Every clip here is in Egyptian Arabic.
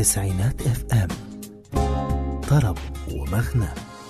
تسعينات اف ام طرب ومغنى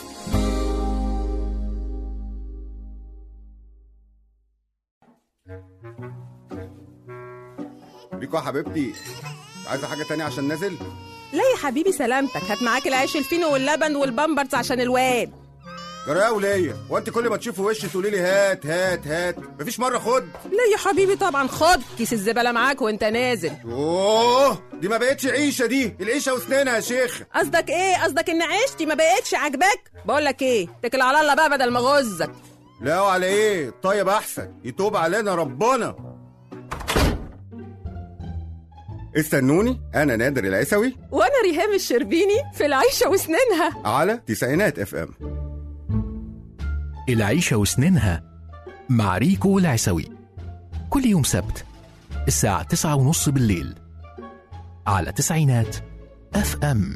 ريكو يا حبيبتي عايزه حاجه تانية عشان نازل لا يا حبيبي سلامتك هات معاك العيش الفينو واللبن والبامبرز عشان الواد جرى يا وليه وانت كل ما تشوفي وشي تقولي لي هات هات هات مفيش مره خد لا يا حبيبي طبعا خد كيس الزبالة معاك وانت نازل اوه دي ما بقتش عيشه دي العيشه وسنينها يا شيخ قصدك ايه قصدك ان عيشتي ما بقتش عاجباك بقول لك ايه اتكل على الله بقى بدل ما غزك لا وعلى ايه طيب احسن يتوب علينا ربنا استنوني انا نادر العيسوي وانا ريهام الشربيني في العيشة وسنينها على تسعينات اف ام العيشة وسنينها مع ريكو العسوي كل يوم سبت الساعة تسعة ونص بالليل على تسعينات اف ام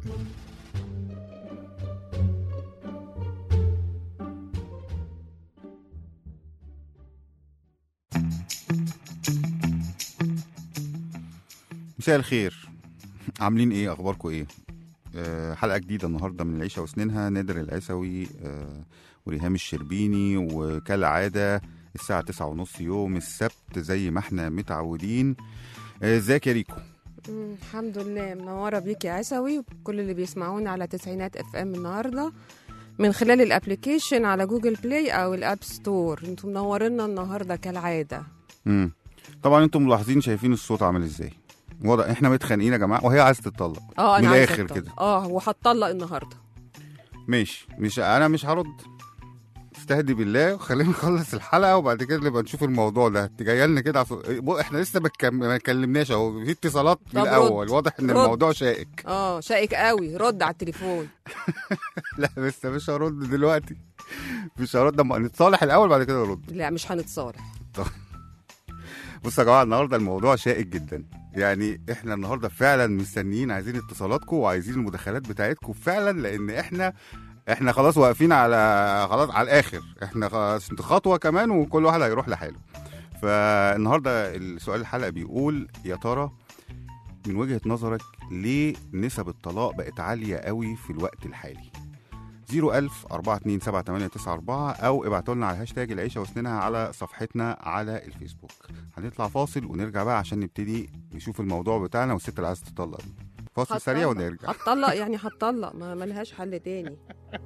مساء الخير عاملين ايه اخباركم ايه آه، حلقه جديده النهارده من العيشه وسنينها نادر العيسوي آه، وريهام الشربيني وكالعاده الساعه تسعة ونص يوم السبت زي ما احنا متعودين آه، ازيك يا ريكو الحمد لله منورة بيك يا عسوي وكل اللي بيسمعونا على تسعينات اف ام النهاردة من خلال الابليكيشن على جوجل بلاي او الاب ستور انتم منورينا النهاردة كالعادة مم. طبعا انتم ملاحظين شايفين الصوت عامل ازاي واضح احنا متخانقين يا جماعه وهي عايزه تتطلق اه من انا عايزة الاخر أطلق. كده اه وهتطلق النهاردة ماشي مش انا مش هرد استهدي بالله وخلينا نخلص الحلقه وبعد كده نبقى نشوف الموضوع ده انت جايه لنا كده عصو... بو- احنا لسه ما اتكلم- ما اتكلمناش اهو في اتصالات من طب الاول رد. واضح ان رد. الموضوع شائك اه شائك قوي رد على التليفون لا لسه مش هرد دلوقتي مش هرد لما نتصالح الاول بعد كده نرد لا مش هنتصالح بصوا يا جماعه النهارده الموضوع شائك جدا يعني احنا النهارده فعلا مستنيين عايزين اتصالاتكم وعايزين المداخلات بتاعتكم فعلا لان احنا احنا خلاص واقفين على خلاص على الاخر احنا خلاص خطوه كمان وكل واحد هيروح لحاله فالنهارده السؤال الحلقه بيقول يا ترى من وجهه نظرك ليه نسب الطلاق بقت عاليه قوي في الوقت الحالي 01000 427 او ابعتوا لنا على هاشتاج العيشه وسنينها على صفحتنا على الفيسبوك هنطلع فاصل ونرجع بقى عشان نبتدي نشوف الموضوع بتاعنا والست اللي عايزه تطلق دي فاصل سريع هتطلق. ونرجع هتطلق يعني هتطلق ما ملهاش حل تاني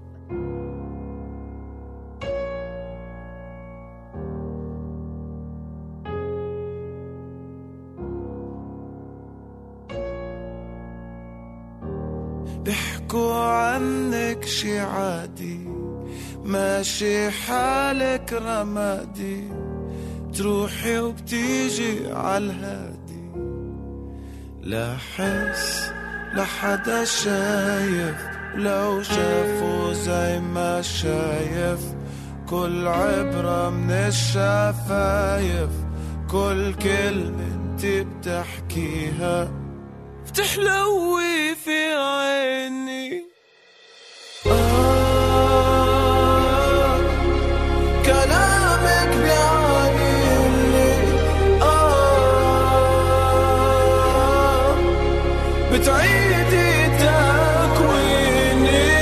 بيحكوا عنك شي عادي ماشي حالك رمادي تروحي وبتيجي عالهادي لا حس لا حدا شايف لو شافوا زي ما شايف كل عبرة من الشفايف كل كلمة انت بتحكيها بتحلوي في عيني آه كلامك بيعجبني آه بتعيدي تكويني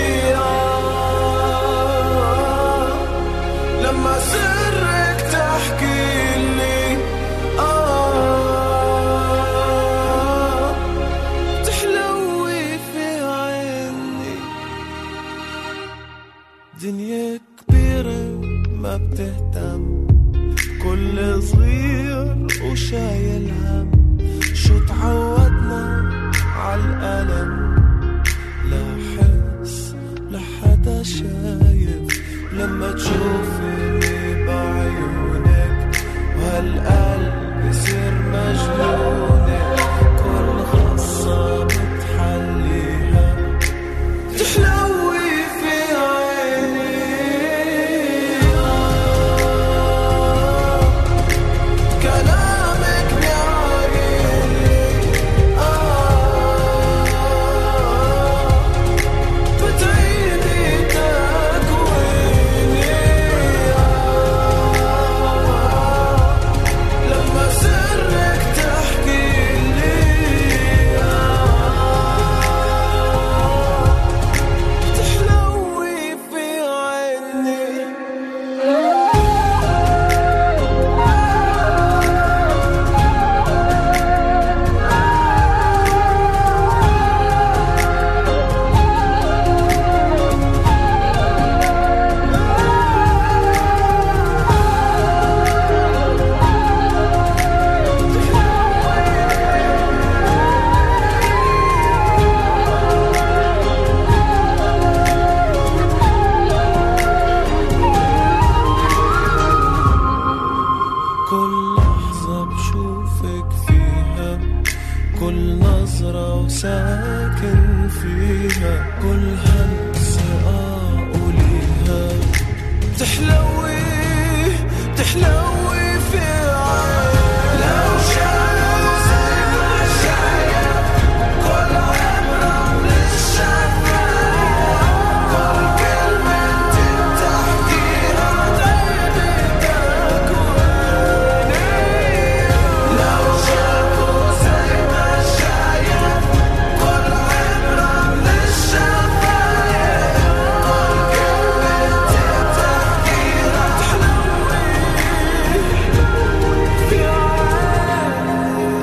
آه لما سرك تحكي لي آه تحلوي في عيني دنيا كبيرة ما بتهتم كل صغير وشايل هم شو تعودنا عالألم لا حس لا حدا شايف لما تشوفيني بعيونك وهالقلب يصير مجنونك كل غصة بتحليها تحلوي في عيني كلامك بيعجبني آه بتعيدي تكويني كل نظرة وساكن فيها كل همسة آه قوليها تحلوي تحلوي في عين لو شافوا زي ما شايف كل عبرة من الشفايف كل كلمة انت بتحكيها دايبتك وعيني لو شافوا زي ما شايف كل عبرة من الشفايف كل كلمة انت بتحكيها تحلوي في عيني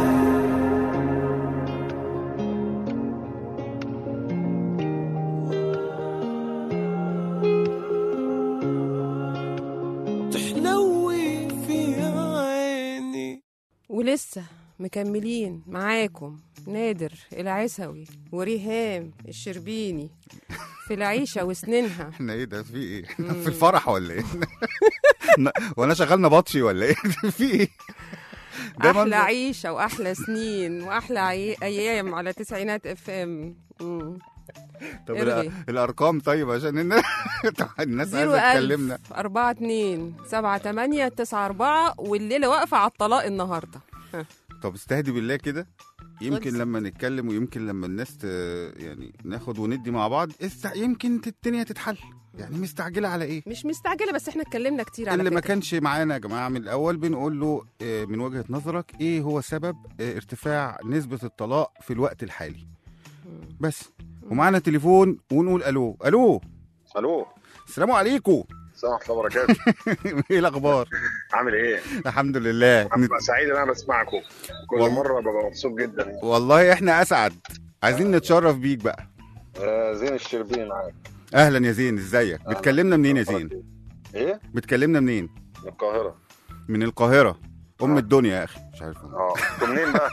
تحلوي في عيني ولسه مكملين معاكم نادر العسوي وريهام الشربيني في العيشة وسنينها احنا ايه ده في ايه احنا في الفرح ولا ايه وانا شغال نبطشي ولا ايه في ايه دايماً أحلى عيشة وأحلى سنين وأحلى عي... أيام على تسعينات اف ام طب ارغي. ال- الارقام طيب عشان الناس الناس زيرو عايزه ألف تكلمنا أربعة اتنين سبعة تمانية تسعة أربعة والليلة واقفة على الطلاق النهاردة طب استهدي بالله كده يمكن خلص. لما نتكلم ويمكن لما الناس ت... يعني ناخد وندي مع بعض است... يمكن الدنيا تتحل يعني مستعجله على ايه مش مستعجلة بس احنا اتكلمنا كتير على اللي ما فكرة كانش معانا يا جماعه من الاول بنقول له آه، من وجهه نظرك ايه هو سبب آه، ارتفاع نسبه الطلاق في الوقت الحالي بس ومعانا تليفون ونقول الو الو الو السلام عليكم السلام ورحمه الله وبركاته ايه الاخبار عامل ايه؟ الحمد لله ببقى سعيد ان انا بسمعكم كل والله. مره ببقى مبسوط جدا والله احنا اسعد عايزين نتشرف بيك بقى آه زين الشربيني معاك اهلا يا زين ازيك بتكلمنا منين يا زين ايه؟ بتكلمنا منين من القاهره من القاهره ام آه. الدنيا يا اخي مش عارف اه انتوا منين بقى؟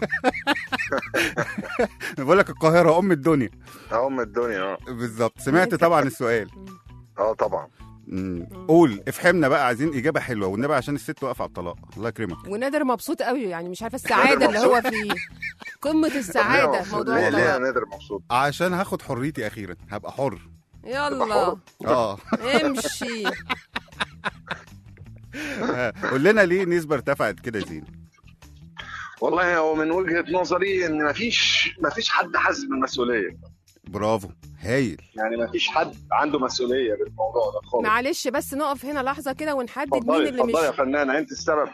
بقول لك القاهره ام الدنيا اه ام الدنيا اه بالظبط سمعت طبعا السؤال اه طبعا مم. قول افهمنا بقى عايزين اجابه حلوه والنبي عشان الست واقفه على الطلاق الله يكرمك ونادر مبسوط قوي يعني مش عارفة السعادة اللي هو فيه قمة ليه السعادة مبسوط؟ موضوع ليه, ليه يا الطلاق نادر مبسوط؟ عشان هاخد حريتي اخيرا هبقى حر يلا اه امشي قول لنا ليه نسبه ارتفعت كده يا زين والله هو من وجهه نظري ان مفيش مفيش حد حاسس بالمسؤوليه برافو هايل يعني مفيش حد عنده مسؤوليه بالموضوع ده خالص معلش بس نقف هنا لحظة كده ونحدد مين اتفضلي اللي اتفضلي يا مش فنانه انت السبب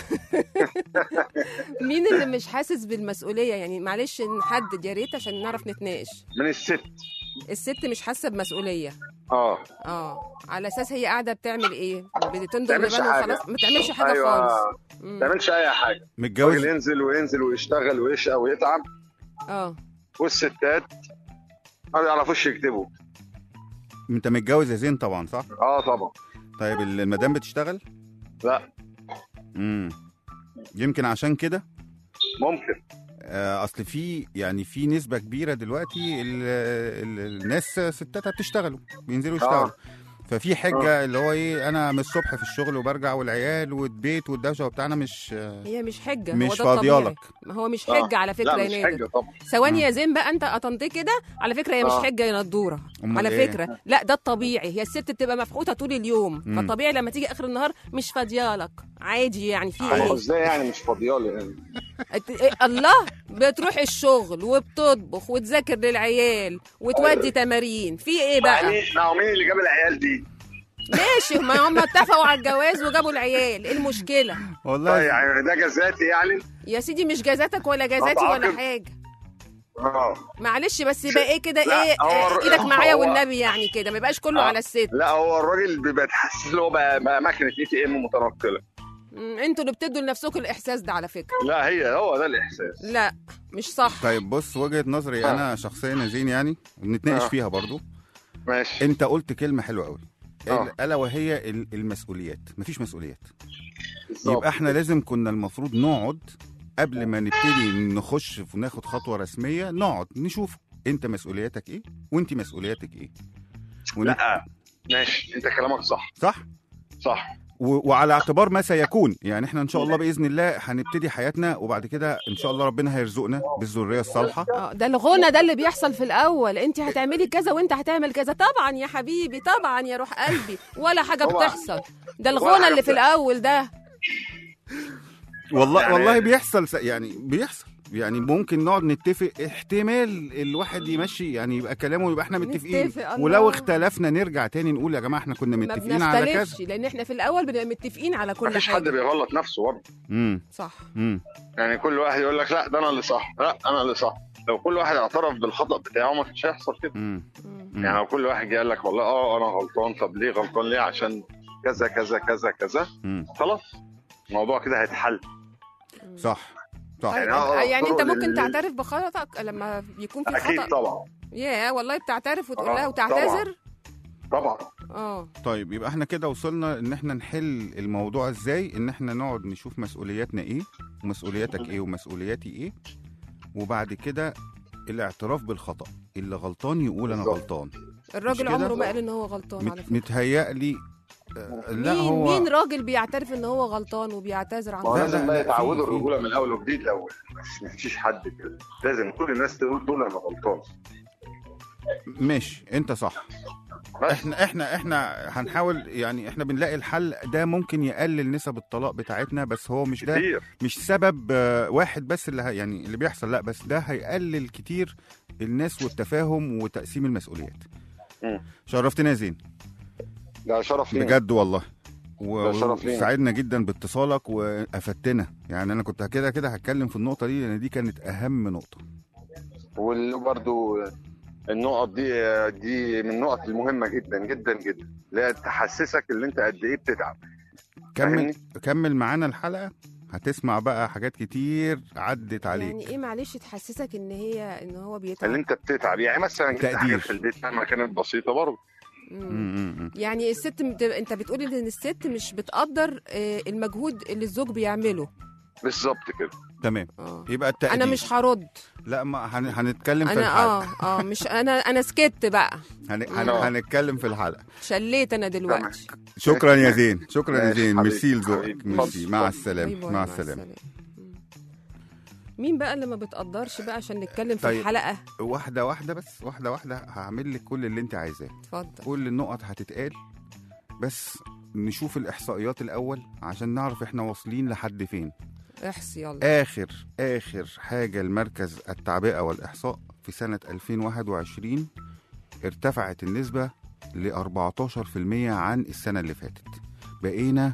مين اللي مش حاسس بالمسؤولية يعني معلش نحدد يا ريت عشان نعرف نتناقش من الست الست مش حاسة بمسؤولية اه اه على اساس هي قاعدة بتعمل ايه بتندر تعملش لبان حاجة. وخلاص ما تعملش حاجة ايوه خالص ما مم. تعملش اي حاجه متجوز الراجل ينزل وينزل ويشتغل ويشقى ويتعب اه والستات ما بيعرفوش يكتبوا انت متجوز يا زين طبعا صح اه طبعا طيب المدام بتشتغل لا امم يمكن عشان كده ممكن آه، اصل في يعني في نسبه كبيره دلوقتي ال ال الناس ستاتها بتشتغلوا بينزلوا يشتغلوا آه. ففي حجه اللي هو ايه انا من الصبح في الشغل وبرجع والعيال والبيت والدوشه وبتاعنا مش هي مش حجة هو مش ده فاضية الطبيعي. لك. ما هو مش آه. حجة على فكرة لا يا مش نادر حاجه طبعا ثواني يا زين بقى انت قطنتي كده على فكره هي مش آه. حجه يا ندوره أمال على إيه؟ فكره لا ده الطبيعي هي الست بتبقى مفحوطه طول اليوم مم. فالطبيعي لما تيجي اخر النهار مش فاضيالك عادي يعني في ما هو ايه ازاي يعني مش فاضيالي ات- إيه، الله بتروح الشغل وبتطبخ وتذاكر للعيال وتودي تمارين في ايه بقى مين ما هو مين اللي جاب العيال دي؟ ماشي ما هم اتفقوا على الجواز وجابوا العيال ايه المشكله والله طيب يعني ده جزاتي يعني؟ يا سيدي مش جازاتك ولا جازاتي ولا أتعاقب. حاجه اه معلش بس يبقى ايه كده لا، ايه هو آه، الر- ايدك معايا هو- والنبي يعني كده ما يبقاش كله آه. على الست لا هو الراجل بيبقى تحسس ان هو بقى, بقى ماكينه اي تي ام متنقله مم، انتوا اللي بتدوا لنفسكم الاحساس ده على فكره لا هي هو ده الاحساس لا مش صح طيب بص وجهه نظري آه. انا شخصيا يا زين يعني ونتناقش آه. فيها برضو ماشي انت قلت كلمه حلوه قوي آه. الا وهي ال- المسؤوليات مفيش مسؤوليات بالظبط. يبقى احنا لازم كنا المفروض نقعد قبل ما نبتدي نخش وناخد خطوه رسميه نقعد نشوف انت مسؤولياتك ايه وانت مسؤولياتك ايه ون- لا ماشي انت كلامك صح صح صح و- وعلى اعتبار ما سيكون يعني احنا ان شاء الله باذن الله هنبتدي حياتنا وبعد كده ان شاء الله ربنا هيرزقنا بالذريه الصالحه اه ده الغنى ده اللي بيحصل في الاول انت هتعملي كذا وانت هتعمل كذا طبعا يا حبيبي طبعا يا روح قلبي ولا حاجه طبعاً. بتحصل ده ولا الغنى حاجة اللي في بتحصل. الاول ده والله يعني- والله بيحصل س- يعني بيحصل يعني ممكن نقعد نتفق احتمال الواحد يمشي يعني يبقى كلامه يبقى احنا متفقين نتفق، الله. ولو اختلفنا نرجع تاني نقول يا جماعه احنا كنا ما متفقين على كذا بنختلفش لان احنا في الاول بنبقى متفقين على كل مفيش حد حاجه بيغلط نفسه برضه امم صح امم يعني كل واحد يقول لك لا ده انا اللي صح لا انا اللي صح لو كل واحد اعترف بالخطا بتاعه ما كانش هيحصل كده امم مم. يعني لو كل واحد جه قال لك والله اه انا غلطان طب ليه غلطان ليه عشان كذا كذا كذا كذا امم خلاص الموضوع كده هيتحل صح صح يعني أيوة. أقرب يعني انت طرق ممكن لل- تعترف بخطأك لما يكون في اكيد خطأ طبعا يا والله بتعترف وتقول آه، لها وتعتذر طبعا اه طيب يبقى احنا كده وصلنا ان احنا نحل الموضوع ازاي ان احنا نقعد نشوف مسؤولياتنا ايه ومسؤولياتك ايه ومسؤولياتي ايه وبعد كده الاعتراف بالخطأ اللي غلطان يقول انا بالظبط. غلطان الراجل كده؟ عمره ما قال ان هو غلطان على مت- فكره متهيألي آه، لا مين هو مين راجل بيعترف ان هو غلطان وبيعتذر عن ما هو لا، غلطه لازم لا، بقى في- يتعودوا في- الرجوله من الاول وجديد الاول بس مفيش حد كده لازم كل الناس تقول دول انا غلطان ماشي انت صح بس احنا احنا احنا هنحاول يعني احنا بنلاقي الحل ده ممكن يقلل نسب الطلاق بتاعتنا بس هو مش ده كتير مش سبب آه، واحد بس اللي ه- يعني اللي بيحصل لا بس ده هيقلل كتير الناس والتفاهم وتقسيم المسؤوليات مم. شرفتنا يا زين ده شرف لينا بجد والله و- ده شرف لينا. وسعدنا جدا باتصالك وافدتنا يعني انا كنت كده كده هتكلم في النقطه دي لان دي كانت اهم نقطه وبرده النقط دي دي من النقط المهمه جدا جدا جدا لا تحسسك ان انت قد ايه بتتعب كمل فاهمني؟ كمل معانا الحلقه هتسمع بقى حاجات كتير عدت عليك يعني ايه معلش تحسسك ان هي ان هو اللي بيتعب انت بتتعب يعني مثلا جبت تقدير. حاجات في البيت مهما كانت بسيطه برضه مم. م- م- م. يعني الست مت- انت بتقولي ان الست مش بتقدر آه، المجهود اللي الزوج بيعمله بالظبط كده تمام اه يبقى التقدير انا مش هرد لا ما هن... هنتكلم في انا الحلقه اه اه مش انا انا سكت بقى هن... هن... آه. هنتكلم في الحلقه شليت انا دلوقتي شكرا يا زين شكرا يا ماشي زين حبيبي، ميرسي لذوقك حبيبي. ميرسي اتفضل، مع اتفضل. السلامه باي باي، مع السلامه مم. مين بقى اللي ما بتقدرش بقى عشان نتكلم في طيب. الحلقه واحده واحده بس واحده واحده هعمل لك كل اللي انت عايزاه اتفضل كل النقط هتتقال بس نشوف الاحصائيات الاول عشان نعرف احنا واصلين لحد فين احصي يلا اخر اخر حاجه المركز التعبئه والاحصاء في سنه 2021 ارتفعت النسبه ل 14% عن السنه اللي فاتت بقينا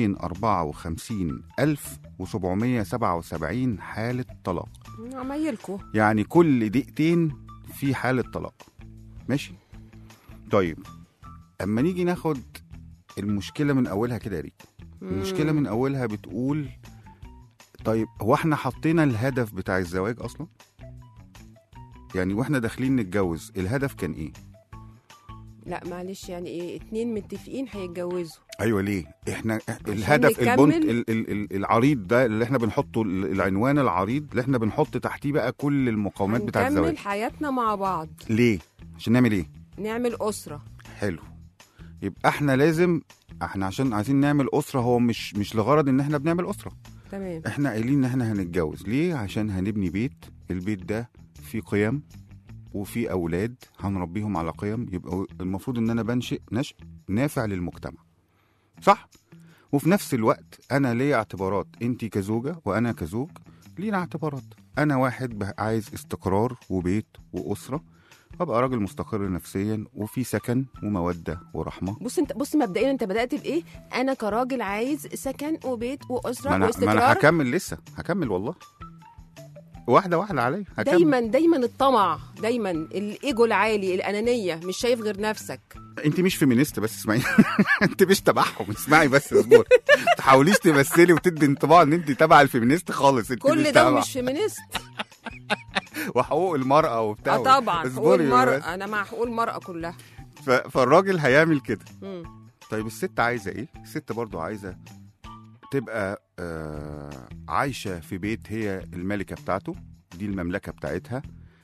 254777 حاله طلاق عمايلكوا يعني كل دقيقتين في حالة طلاق ماشي طيب اما نيجي ناخد المشكلة من أولها كده يا ريت المشكلة من أولها بتقول طيب هو احنا حطينا الهدف بتاع الزواج أصلا يعني واحنا داخلين نتجوز الهدف كان ايه لا معلش يعني ايه اتنين متفقين هيتجوزوا ايوه ليه احنا الهدف نكمل. البونت ال- ال- ال- العريض ده اللي احنا بنحطه ال- العنوان العريض اللي احنا بنحط تحتيه بقى كل المقومات بتاعه هنكمل الزواج حياتنا مع بعض ليه عشان نعمل ايه نعمل اسره حلو يبقى احنا لازم احنا عشان عايزين نعمل اسره هو مش مش لغرض ان احنا بنعمل اسره تمام احنا قايلين ان احنا هنتجوز ليه عشان هنبني بيت البيت ده فيه قيم وفيه اولاد هنربيهم على قيم يبقى المفروض ان انا بنشئ نشء نافع للمجتمع صح وفي نفس الوقت انا ليا اعتبارات انت كزوجه وانا كزوج لينا اعتبارات انا واحد بقى عايز استقرار وبيت واسره ابقى راجل مستقر نفسيا وفي سكن وموده ورحمه بص انت بص مبدئيا انت بدات بايه انا كراجل عايز سكن وبيت واسره ما انا ما انا واستقرار هكمل لسه هكمل والله واحده واحده علي هكمل دايما دايما الطمع دايما الايجو العالي الانانيه مش شايف غير نفسك انت مش فيمينيست بس اسمعي انت مش تبعهم اسمعي بس اصبري ما تحاوليش تمثلي وتدي انطباع ان انت تبع الفيمينيست خالص انت كل مش ده تبع. مش فيمينيست وحقوق المراه وبتاع اه طبعا حقوق اصبري بس. المراه انا مع حقوق المراه كلها ف... فالراجل هيعمل كده مم. طيب الست عايزه ايه الست برضو عايزه تبقى آه عايشه في بيت هي الملكه بتاعته دي المملكه بتاعتها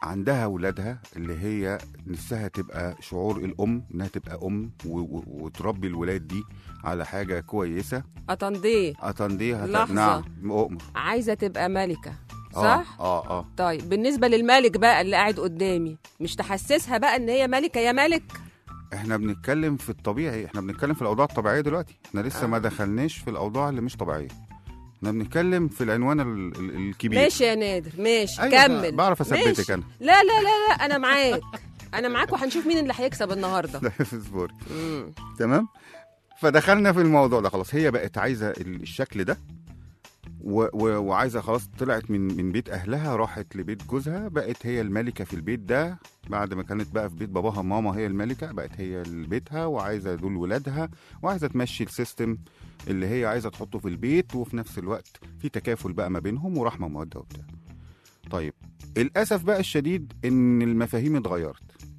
عندها اولادها اللي هي نفسها تبقى شعور الام انها تبقى ام و- و- وتربي الولاد دي على حاجه كويسه أطنديه اتنديها لحظة. نعم اؤمر عايزة تبقى ملكة آه، صح؟ اه اه طيب بالنسبة للملك بقى اللي قاعد قدامي مش تحسسها بقى ان هي ملكة يا ملك احنا بنتكلم في الطبيعي احنا بنتكلم في الاوضاع الطبيعيه دلوقتي احنا لسه آه. ما دخلناش في الاوضاع اللي مش طبيعيه احنا بنتكلم في العنوان ال- ال- الكبير ماشي يا نادر ماشي أيوة، كمل بعرف اثبتك ماشي. انا لا لا لا لا انا معاك انا معاك وهنشوف مين اللي هيكسب النهارده لا اصبري مم. تمام فدخلنا في الموضوع ده خلاص هي بقت عايزه ال- الشكل ده و و وعايزه خلاص طلعت من من بيت اهلها راحت لبيت جوزها بقت هي الملكه في البيت ده بعد ما كانت بقى في بيت باباها ماما هي الملكه بقت هي بيتها وعايزه دول ولادها وعايزه تمشي السيستم اللي هي عايزه تحطه في البيت وفي نفس الوقت في تكافل بقى ما بينهم ورحمه وموده وبتاع طيب الاسف بقى الشديد ان المفاهيم اتغيرت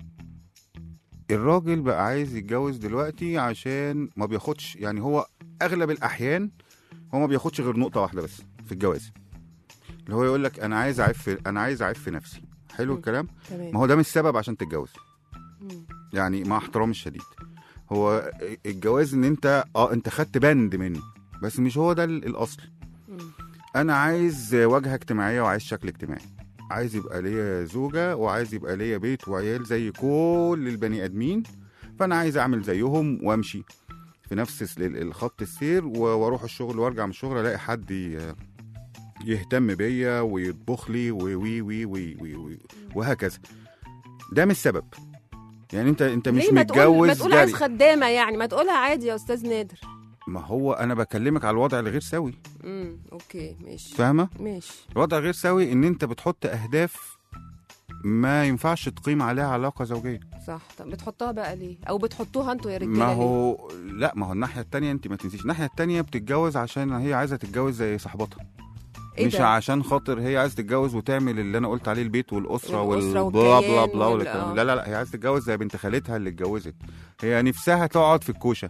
الراجل بقى عايز يتجوز دلوقتي عشان ما بياخدش يعني هو اغلب الاحيان هو ما بياخدش غير نقطه واحده بس في الجواز اللي هو يقول لك انا عايز اعف انا عايز اعف نفسي حلو مم. الكلام ما تمام هو ده مش سبب عشان تتجوز مم. يعني مع احترامي الشديد هو الجواز ان انت اه انت خدت بند منه بس مش هو ده ال- الاصل مم. انا عايز واجهه اجتماعيه وعايز شكل اجتماعي عايز يبقى ليا زوجه وعايز يبقى ليا بيت وعيال زي كل البني ادمين فانا عايز اعمل زيهم وامشي في نفس الس- ال- الخط السير و- واروح الشغل وارجع من الشغل الاقي حد ي- يهتم بيا ويطبخ لي وي وي وي وي وي وي وهكذا ده مش سبب يعني انت انت مش ليه ما تقول ما متجوز تقول عايز جري خدامه يعني ما تقولها عادي يا استاذ نادر ما هو انا بكلمك على الوضع الغير سوي امم اوكي ماشي فاهمه ماشي الوضع غير سوي ان انت بتحط اهداف ما ينفعش تقيم عليها علاقه زوجيه صح طب بتحطها بقى ليه او بتحطوها انتوا يا رجاله ما ليه؟ هو لا ما هو الناحيه التانية انت ما تنسيش الناحيه التانية بتتجوز عشان هي عايزه تتجوز زي صاحبتها إيه مش ده؟ عشان خاطر هي عايزه تتجوز وتعمل اللي انا قلت عليه البيت والاسره والأسرة والبلا بلا والكيان بلا وال- والكلام. آه. لا لا لا هي عايزه تتجوز زي بنت خالتها اللي اتجوزت هي نفسها تقعد في الكوشه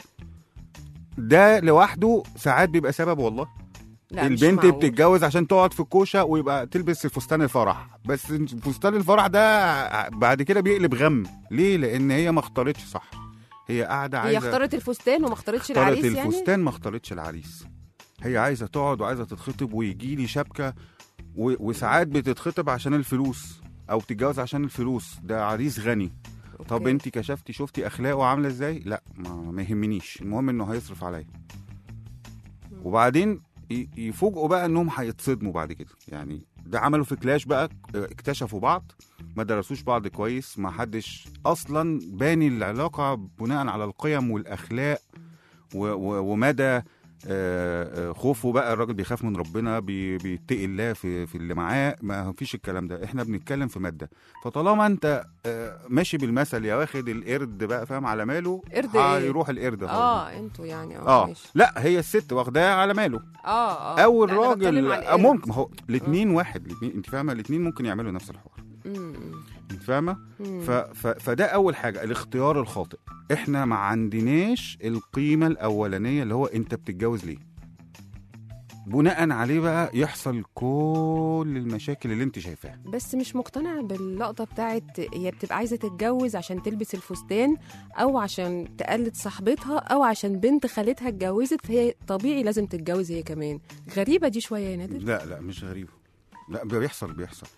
ده لوحده ساعات بيبقى سبب والله لا مش البنت معقول. بتتجوز عشان تقعد في الكوشه ويبقى تلبس الفستان الفرح بس فستان الفرح ده بعد كده بيقلب غم ليه لان هي ما اختارتش صح هي قاعده هي عايزه اختارت الفستان وما اختارتش اختارت العريس يعني الفستان ما اختارتش العريس هي عايزه تقعد وعايزه تتخطب ويجي لي شبكه و... وساعات بتتخطب عشان الفلوس او تتجوز عشان الفلوس ده عريس غني طب أوكي. انت كشفتي شفتي اخلاقه عامله ازاي لا ما, ما يهمنيش المهم انه هيصرف عليا وبعدين ي- يفوجئوا بقى انهم هيتصدموا بعد كده يعني ده عملوا في كلاش بقى اكتشفوا بعض ما درسوش بعض كويس ما حدش اصلا باني العلاقه بناء على القيم والاخلاق و و ومدى آه، آه، خوفه بقى الراجل بيخاف من ربنا بي- بيتقي الله في في اللي معاه ما فيش الكلام ده احنا بنتكلم في ماده فطالما انت آه، ماشي بالمثل يا واخد القرد بقى فاهم على ماله قرد إيه؟ هيروح القرد هو. اه انتوا يعني اه, اه ماشي. لا هي الست واخداه على ماله اه اه او لا، أنا الراجل بتكلم على آه، القرد. ممكن ما هو الاثنين واحد الاتنين انت فاهمه الاثنين ممكن يعملوا نفس الحوار مم. انت فاهمه مم. ف... ف... فده اول حاجه الاختيار الخاطئ احنا ما عندناش القيمه الاولانيه اللي هو انت بتتجوز ليه بناء عليه بقى يحصل كل المشاكل اللي انت شايفاها بس مش مقتنعة باللقطة بتاعت هي بتبقى عايزة تتجوز عشان تلبس الفستان أو عشان تقلد صاحبتها أو عشان بنت خالتها اتجوزت فهي طبيعي لازم تتجوز هي كمان غريبة دي شوية يا نادر لا لا مش غريب لا بيحصل بيحصل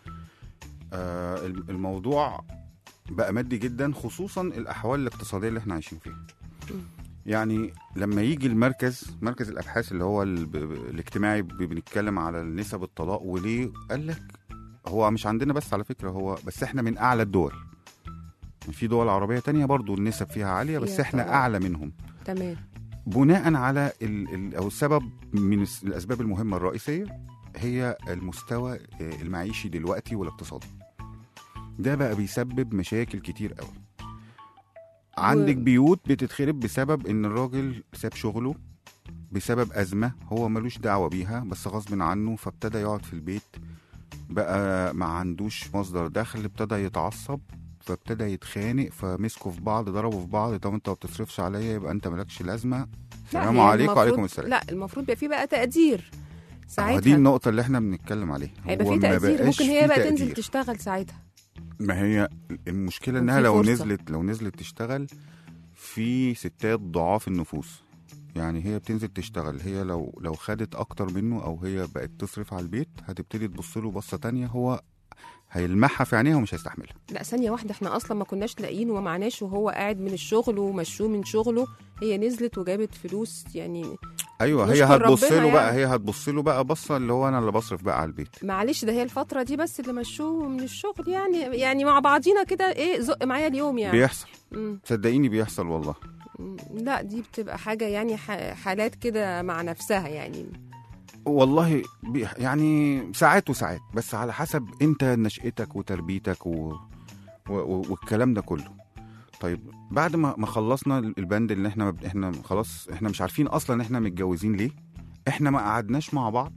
آه الم- الموضوع بقى مادي جدا خصوصا الاحوال الاقتصاديه اللي احنا عايشين فيها يعني لما يجي المركز مركز الابحاث اللي هو ال- ب- ب- الاجتماعي ب- بنتكلم على نسب الطلاق وليه قال لك هو مش عندنا بس على فكره هو بس احنا من اعلى الدول في دول عربيه تانية برضو النسب فيها عاليه بس فيها احنا طبعاً. اعلى منهم تمام بناء على ال ال او السبب من الس- الاسباب المهمه الرئيسيه هي المستوى آه، المعيشي دلوقتي والاقتصادي ده بقى بيسبب مشاكل كتير قوي عندك بيوت بتتخرب بسبب ان الراجل ساب شغله بسبب ازمه هو ملوش دعوه بيها بس غصب عنه فابتدى يقعد في البيت بقى ما عندوش مصدر دخل ابتدى يتعصب فابتدى يتخانق فمسكوا في بعض ضربوا في بعض طب انت ما بتصرفش عليا يبقى انت مالكش لازمه لا، السلام هي عليكم المفروض- وعليكم السلام لا المفروض يبقى في بقى تقدير هو ساعتها دي النقطة اللي احنا بنتكلم عليها هيبقى هو في ما تقدير بقاش ممكن هي في بقى تنزل تقدير. تشتغل ساعتها ما هي المشكله وفي انها لو فرصة. نزلت لو نزلت تشتغل في ستات ضعاف النفوس يعني هي بتنزل تشتغل هي لو لو خدت اكتر منه او هي بقت تصرف على البيت هتبتدي تبص له بصه تانية هو هيلمعها في عينيها ومش هيستحملها لا ثانية واحدة احنا أصلا ما كناش لاقيين وما معناش وهو قاعد من الشغل ومشوه من شغله هي نزلت وجابت فلوس يعني ايوه هي نشكر هتبص ربنا له بقى يعني. هي هتبص له بقى بصه اللي هو انا اللي بصرف بقى على البيت معلش ده هي الفترة دي بس اللي مشوه من الشغل يعني يعني مع بعضينا كده ايه زق معايا اليوم يعني بيحصل مم. صدقيني بيحصل والله مم. لا دي بتبقى حاجة يعني ح- حالات كده مع نفسها يعني والله بي يعني ساعات وساعات بس على حسب انت نشأتك وتربيتك و... و... و... والكلام ده كله طيب بعد ما ما خلصنا البند اللي احنا احنا خلاص احنا مش عارفين اصلا احنا متجوزين ليه احنا ما قعدناش مع بعض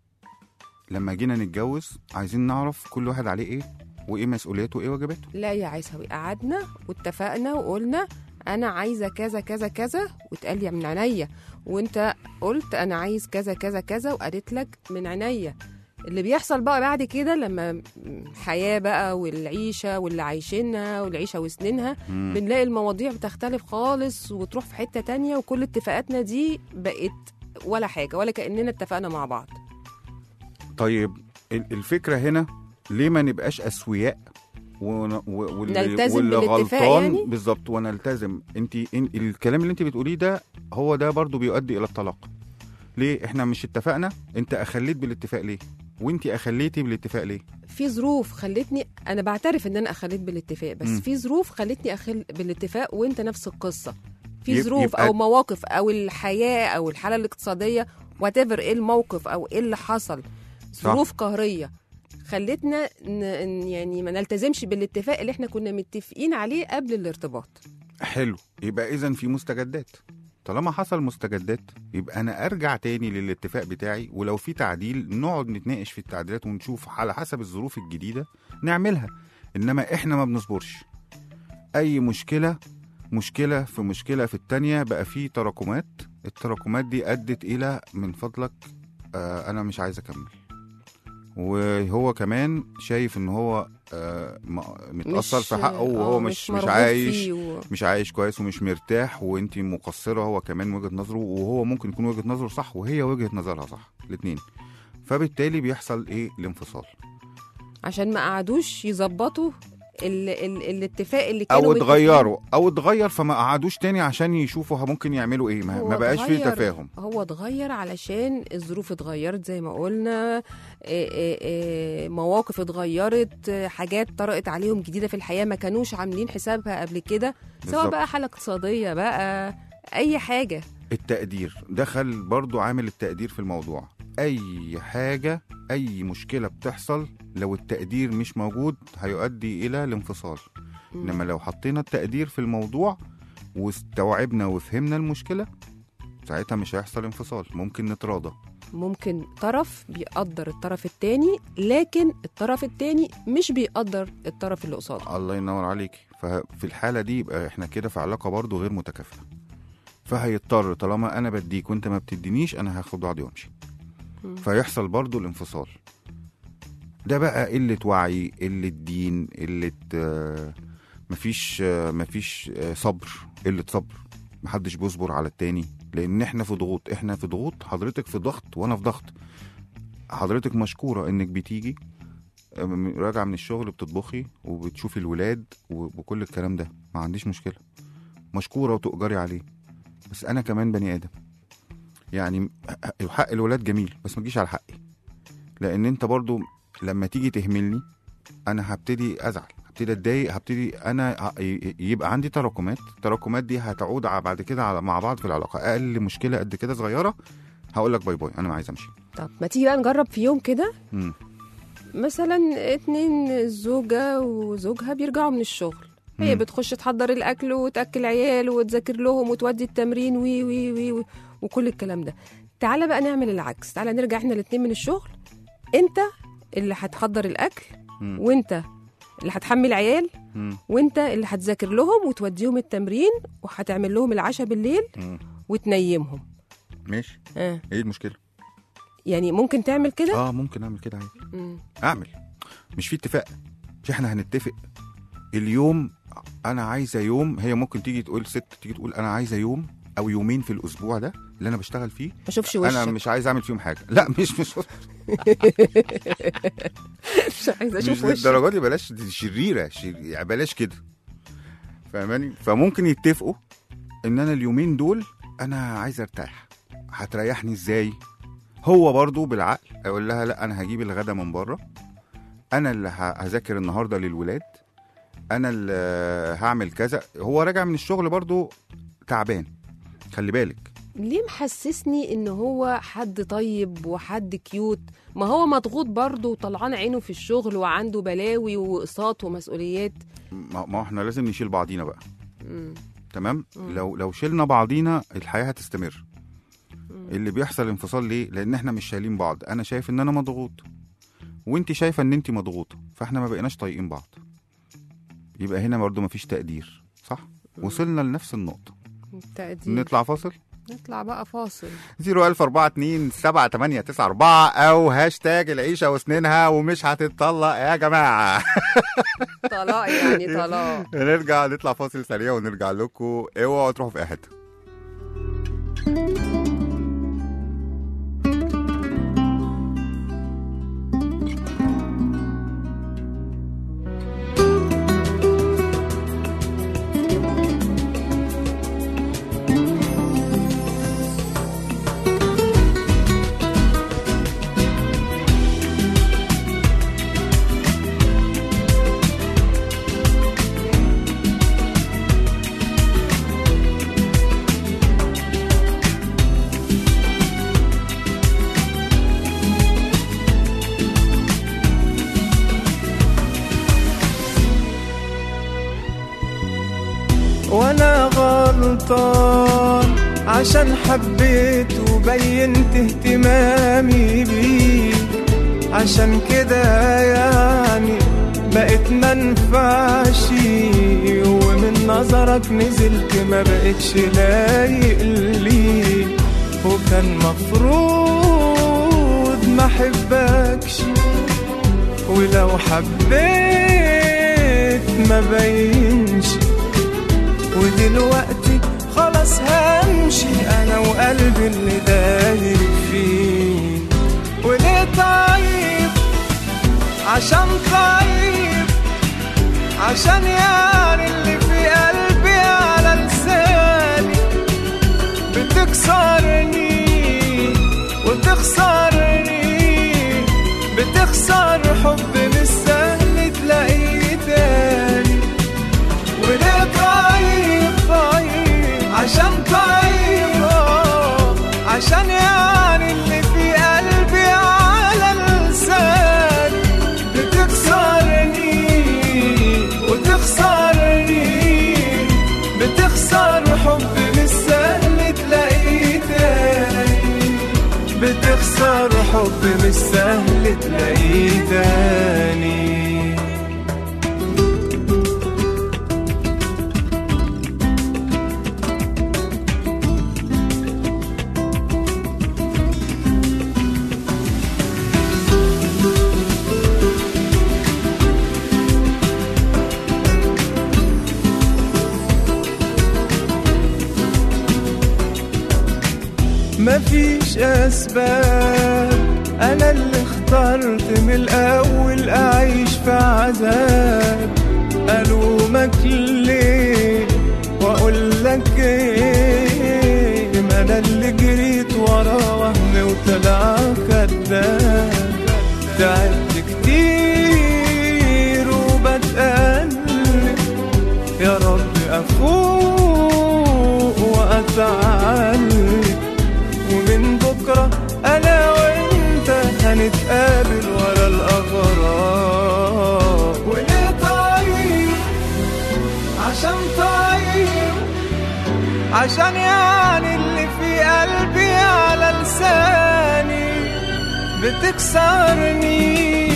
لما جينا نتجوز عايزين نعرف كل واحد عليه ايه وايه مسؤولياته وايه واجباته لا يا عيسوي قعدنا واتفقنا وقلنا انا عايزه كذا كذا كذا واتقال لي من عينيا وانت قلت انا عايز كذا كذا كذا وقالت لك من عينيا اللي بيحصل بقى بعد كده لما الحياه بقى والعيشه واللي عايشينها والعيشه وسنينها مم. بنلاقي المواضيع بتختلف خالص وتروح في حته تانية وكل اتفاقاتنا دي بقت ولا حاجه ولا كاننا اتفقنا مع بعض طيب ال- الفكره هنا ليه ما نبقاش اسوياء ون- و- واللي, نلتزم واللي بالاتفاق غلطان يعني؟ بالظبط ونلتزم انت إن- الكلام اللي انت بتقوليه ده هو ده برضو بيؤدي الى الطلاق ليه احنا مش اتفقنا انت اخليت بالاتفاق ليه وانت اخليتي بالاتفاق ليه في ظروف خلتني انا بعترف ان انا اخليت بالاتفاق بس مم. في ظروف خلتني اخل بالاتفاق وانت نفس القصه في يب- ظروف يبقى- او مواقف او الحياه او الحاله الاقتصاديه وات ايه الموقف او ايه اللي حصل ظروف قهريه خلتنا ن... ن- يعني ما نلتزمش بالاتفاق اللي احنا كنا متفقين عليه قبل الارتباط حلو يبقى اذا في مستجدات طالما حصل مستجدات يبقى انا ارجع تاني للاتفاق بتاعي ولو في تعديل نقعد نتناقش في التعديلات ونشوف على حسب الظروف الجديده نعملها انما احنا ما بنصبرش اي مشكله مشكله في مشكله في التانية بقى في تراكمات التراكمات دي ادت الى من فضلك آه انا مش عايز اكمل وهو كمان شايف ان هو آه م- متاثر في حقه آه، وهو مش مش مرغوب عايش فيه و... مش عايش كويس ومش مرتاح وانت مقصره هو كمان وجهه نظره وهو ممكن يكون وجهه نظره صح وهي وجهه نظرها صح الاثنين فبالتالي بيحصل ايه الانفصال عشان ما قعدوش يظبطوا ال... ال... الاتفاق اللي كانوا او متفقين- اتغيروا او اتغير فما قعدوش تاني عشان يشوفوا ممكن يعملوا ايه ما, هو ما بقاش فيه اتغير. تفاهم هو اتغير علشان الظروف اتغيرت زي ما قلنا إيه إيه إيه مواقف اتغيرت إيه حاجات طرقت عليهم جديدة في الحياة ما كانوش عاملين حسابها قبل كده سواء بالظبط. بقى حالة اقتصادية بقى أي حاجة التقدير دخل برضو عامل التقدير في الموضوع اي حاجه اي مشكله بتحصل لو التقدير مش موجود هيؤدي الى الانفصال انما لو حطينا التقدير في الموضوع واستوعبنا وفهمنا المشكله ساعتها مش هيحصل انفصال ممكن نتراضى ممكن طرف بيقدر الطرف التاني لكن الطرف التاني مش بيقدر الطرف اللي قصاده الله ينور عليك ففي الحاله دي يبقى احنا كده في علاقه برضو غير متكافئه فهيضطر طالما انا بديك وانت ما بتدينيش انا هاخد بعضي وامشي مم. فيحصل برضو الانفصال ده بقى قله وعي قله دين قله آه، مفيش آه، مفيش آه، صبر قله صبر محدش بيصبر على التاني لان احنا في ضغوط احنا في ضغوط حضرتك في ضغط وانا في ضغط حضرتك مشكوره انك بتيجي آه، راجعه من الشغل بتطبخي وبتشوفي الولاد و- وكل الكلام ده ما عنديش مشكله مشكوره وتؤجري عليه بس انا كمان بني ادم يعني حق- حق الولاد جميل بس ما تجيش على حقي لان انت برضو لما تيجي تهملني انا هبتدي ازعل هبتدي اتضايق هبتدي انا ه- ي- يبقى عندي تراكمات التراكمات دي هتعود ع- بعد كده على مع بعض في العلاقه اقل مشكله قد كده صغيره هقول لك باي باي انا عايز امشي طب ما تيجي بقى نجرب في يوم كده مم. مثلا اتنين زوجة وزوجها بيرجعوا من الشغل هي مم. بتخش تحضر الاكل وتاكل عيال وتذاكر لهم وتودي التمرين وي وي وي, وي وكل الكلام ده تعالى بقى نعمل العكس تعالى نرجع احنا الاتنين من الشغل انت اللي هتحضر الاكل مم. وانت اللي هتحمل عيال مم. وانت اللي هتذاكر لهم وتوديهم التمرين وهتعمل لهم العشاء بالليل مم. وتنيمهم ماشي آه. ايه المشكله يعني ممكن تعمل كده اه ممكن اعمل كده عادي مم. اعمل مش في اتفاق مش احنا هنتفق اليوم انا عايزه يوم هي ممكن تيجي تقول ست تيجي تقول انا عايزه يوم او يومين في الاسبوع ده اللي انا بشتغل فيه ما اشوفش وشك انا مش عايز اعمل فيهم حاجه لا مش مش مش عايزه مش اشوف وشك للدرجه دي بلاش دي شريره شر... يعني بلاش كده فاهماني فممكن يتفقوا ان انا اليومين دول انا عايز ارتاح هتريحني ازاي هو برضو بالعقل اقول لها لا انا هجيب الغدا من بره انا اللي ه- هذاكر النهارده للولاد انا اللي هعمل كذا هو راجع من الشغل برضو تعبان خلي بالك ليه محسسني ان هو حد طيب وحد كيوت ما هو مضغوط برضه وطلعان عينه في الشغل وعنده بلاوي واقساط ومسؤوليات ما ما احنا لازم نشيل بعضينا بقى مم. تمام مم. لو لو شلنا بعضينا الحياه هتستمر مم. اللي بيحصل انفصال ليه لان احنا مش شايلين بعض انا شايف ان انا مضغوط وانت شايفه ان انت مضغوطه فاحنا ما بقيناش طايقين بعض يبقى هنا برضو مفيش تقدير صح وصلنا لنفس النقطه تقدير نطلع فاصل نطلع بقى فاصل 01042 7894 او هاشتاج العيشه وسنينها ومش هتتطلق يا جماعه طلاق يعني طلاق نرجع نطلع فاصل سريع ونرجع لكم اوعوا تروحوا في اي حته وانا غلطان عشان حبيت وبينت اهتمامي بيك عشان كده يعني بقيت منفعش ومن نظرك نزلت ما بقتش لايق ليك وكان مفروض ما احبكش ولو حبيت ما بينش ودلوقتي خلاص همشي انا وقلبي اللي داير فيه وليه طيب عشان طيب عشان يعني اللي في قلبي على لساني بتكسرني وتخسرني بتخسر حب مش سهل تلاقيه تاني وليه طيب طيب عشان طيب آه، عشان يعني اللي في قلبي على لساني بتكسرني وتخسرني بتخسر حب مش سهل تلاقيه تاني بتخسر حب مش سهل تلاقيه تاني مفيش اسباب انا اللي اخترت من الاول اعيش في عذاب الومك ليه واقول لك ايه ما انا اللي جريت ورا وهم وطلع كداب تعبت كتير وبتقلب يا رب افوق واتعلم ومن بكرة أنا وأنت هنتقابل ورا الأغراب وليه طيب عشان طيب عشان يعني اللي في قلبي على لساني بتكسرني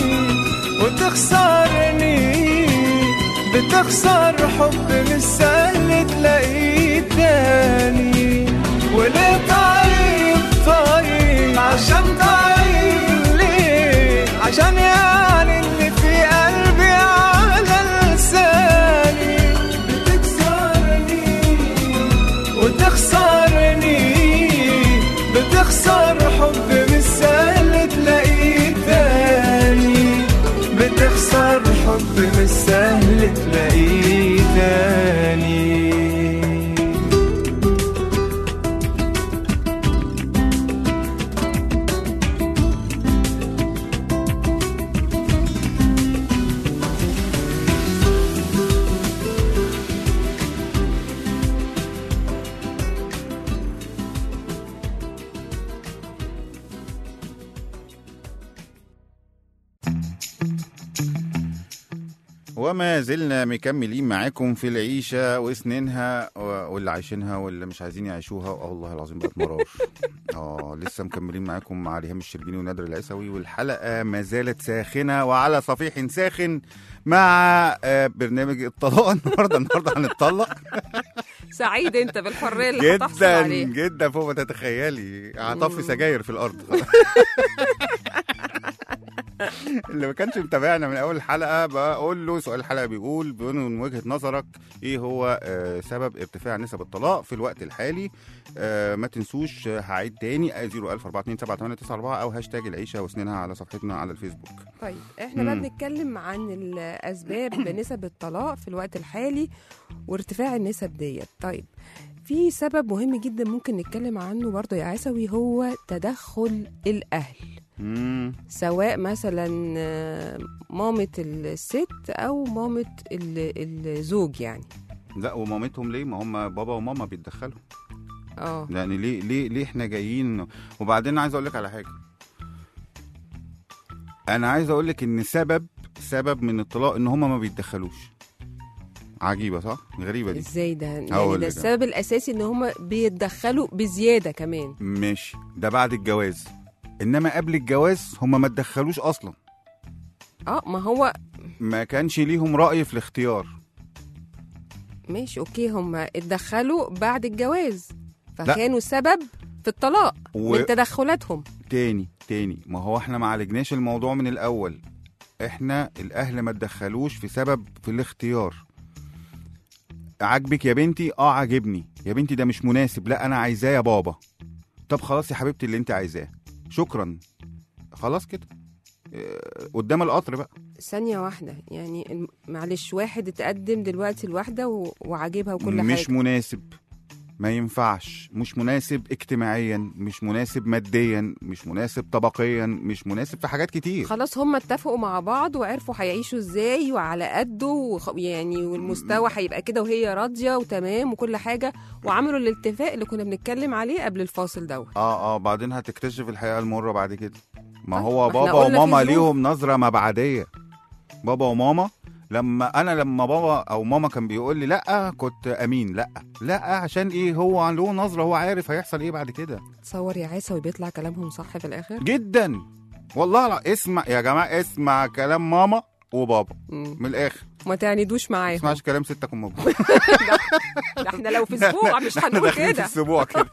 وتخسرني بتخسر حب مش سهل تلاقيه تاني وليه طيب طيب عشان طيب ليه عشان يعني اللي في قلبي على لساني حب مش سهل تلاقيه تاني وما زلنا مكملين معاكم في العيشة وسنينها و- واللي عايشينها واللي مش عايزين يعيشوها اه والله العظيم بقت مرار اه لسه مكملين معاكم مع ريهام الشربيني ونادر العيسوي والحلقة ما زالت ساخنة وعلى صفيح ساخن مع آه، برنامج الطلاق النهارده النهارده هنتطلق سعيد انت بالحريه اللي هتحصل جدا عليها جدا فوق ما تتخيلي هطفي مم. سجاير في الارض اللي ما كانش متابعنا من اول الحلقه بقول له سؤال الحلقه بيقول بيقول من وجهه نظرك ايه هو آه، سبب ارتفاع نسب الطلاق في الوقت الحالي آه، ما تنسوش آه، هعيد تاني 004277894 او هاشتاج العيشه وسنينها على صفحتنا على الفيسبوك طيب احنا بقى مم. بنتكلم عن الاسباب لنسب الطلاق في الوقت الحالي وارتفاع النسب ديت طيب في سبب مهم جدا ممكن نتكلم عنه برضه يا عيسوي هو تدخل الاهل مم. سواء مثلا آه، مامة الست او مامة ال- الزوج يعني لا ومامتهم ليه ما هم بابا وماما بيتدخلوا اه يعني ليه ليه ليه احنا جايين وبعدين عايز اقول لك على حاجه انا عايز اقول لك ان سبب سبب من الطلاق ان هما ما بيتدخلوش عجيبه صح غريبه دي ازاي ده يعني هقول ده لك. السبب الاساسي ان هم بيتدخلوا بزياده كمان ماشي ده بعد الجواز انما قبل الجواز هما ما اتدخلوش اصلا اه ما هو ما كانش ليهم راي في الاختيار ماشي اوكي هم اتدخلوا بعد الجواز فكانوا سبب في الطلاق و- من تدخلاتهم تاني تاني ما هو احنا ما عالجناش الموضوع من الاول احنا الاهل ما اتدخلوش في سبب في الاختيار عاجبك يا بنتي اه عاجبني يا بنتي ده مش مناسب لا انا عايزاه يا بابا طب خلاص يا حبيبتي اللي انت عايزاه شكرا خلاص كده اه، قدام القطر بقى ثانية واحدة يعني الم- معلش واحد اتقدم دلوقتي لواحدة و- وعاجبها وكل مش حاجة مناسب ما ينفعش مش مناسب اجتماعيا مش مناسب ماديا مش مناسب طبقيا مش مناسب في حاجات كتير خلاص هم اتفقوا مع بعض وعرفوا هيعيشوا ازاي وعلى قده وخ... يعني والمستوى هيبقى كده وهي راضية وتمام وكل حاجة وعملوا الاتفاق اللي كنا بنتكلم عليه قبل الفاصل دوت اه اه بعدين هتكتشف الحقيقه المره بعد كده ما طيب، هو ما احنا بابا قلنا في وماما ظروف. ليهم نظره مبعديه بابا وماما لما انا لما بابا او ماما كان بيقول لي لا كنت امين لا لا عشان ايه هو له نظره هو عارف هيحصل ايه بعد كده تصور يا عيسى وبيطلع كلامهم صح في الآخر جدا والله لا اسمع يا جماعه اسمع كلام ماما وبابا مم. من الاخر ما تعندوش ما معاهم تسمعش كلام ستك وماما ده احنا لو في اسبوع مش احنا هنقول داخلين في كده الاسبوع كده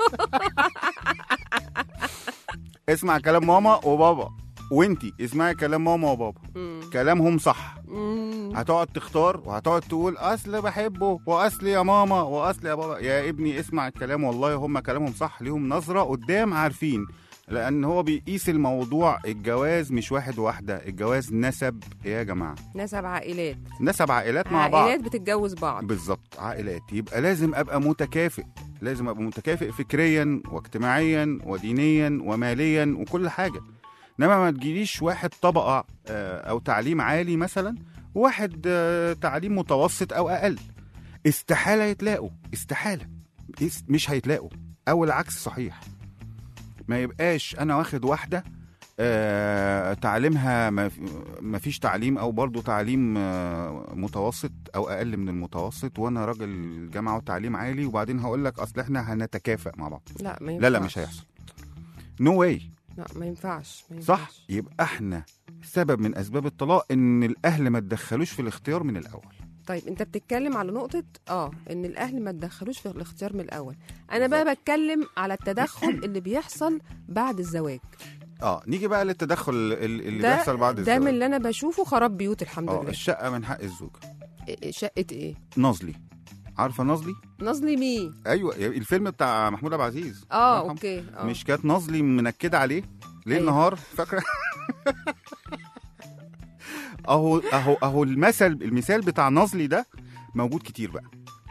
اسمع كلام ماما وبابا وانتي اسمعي كلام ماما وبابا مم. كلامهم صح مم. هتقعد تختار وهتقعد تقول اصل بحبه واصل يا ماما واصل يا بابا يا ابني اسمع الكلام والله هم كلامهم صح ليهم نظره قدام عارفين لان هو بيقيس الموضوع الجواز مش واحد وواحده الجواز نسب يا جماعه نسب عائلات نسب عائلات مع بعض عائلات بتتجوز بعض بالظبط عائلات يبقى لازم ابقى متكافئ لازم ابقى متكافئ فكريا واجتماعيا ودينيا وماليا وكل حاجه انما ما تجيليش واحد طبقه آه، او تعليم عالي مثلا وواحد آه، تعليم متوسط او اقل استحاله يتلاقوا استحاله اس- مش هيتلاقوا او العكس صحيح ما يبقاش انا واخد واحده آه، تعليمها ما ما فيش تعليم او برضو تعليم آه، متوسط او اقل من المتوسط وانا راجل جامعه وتعليم عالي وبعدين هقول لك اصل احنا هنتكافئ مع بعض لا ما ينفعش لا لا مش هيحصل نو no واي لا ما ينفعش ما صح ينفعش. يبقى احنا سبب من اسباب الطلاق ان الاهل ما تدخلوش في الاختيار من الاول طيب انت بتتكلم على نقطة اه ان الاهل ما تدخلوش في الاختيار من الاول انا بقى بتكلم على التدخل اللي بيحصل بعد الزواج اه نيجي بقى للتدخل ال- اللي ده بيحصل بعد ده الزواج من اللي انا بشوفه خراب بيوت الحمد اه لله الشقه من حق الزوج إيه- شقة ايه نازلي عارفه نازلي نظلي مين ايوه الفيلم بتاع محمود عبد العزيز اه الله يرحمه. اوكي اه مش كانت نازلي منكده عليه ليل أيوة. نهار فاكره اهو اهو اهو المثل المثال بتاع نازلي ده موجود كتير بقى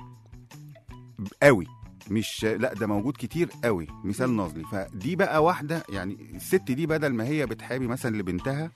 قوي مش لا ده موجود كتير قوي مثال نازلي فدي بقى واحده يعني الست دي بدل ما هي بتحابي مثلا لبنتها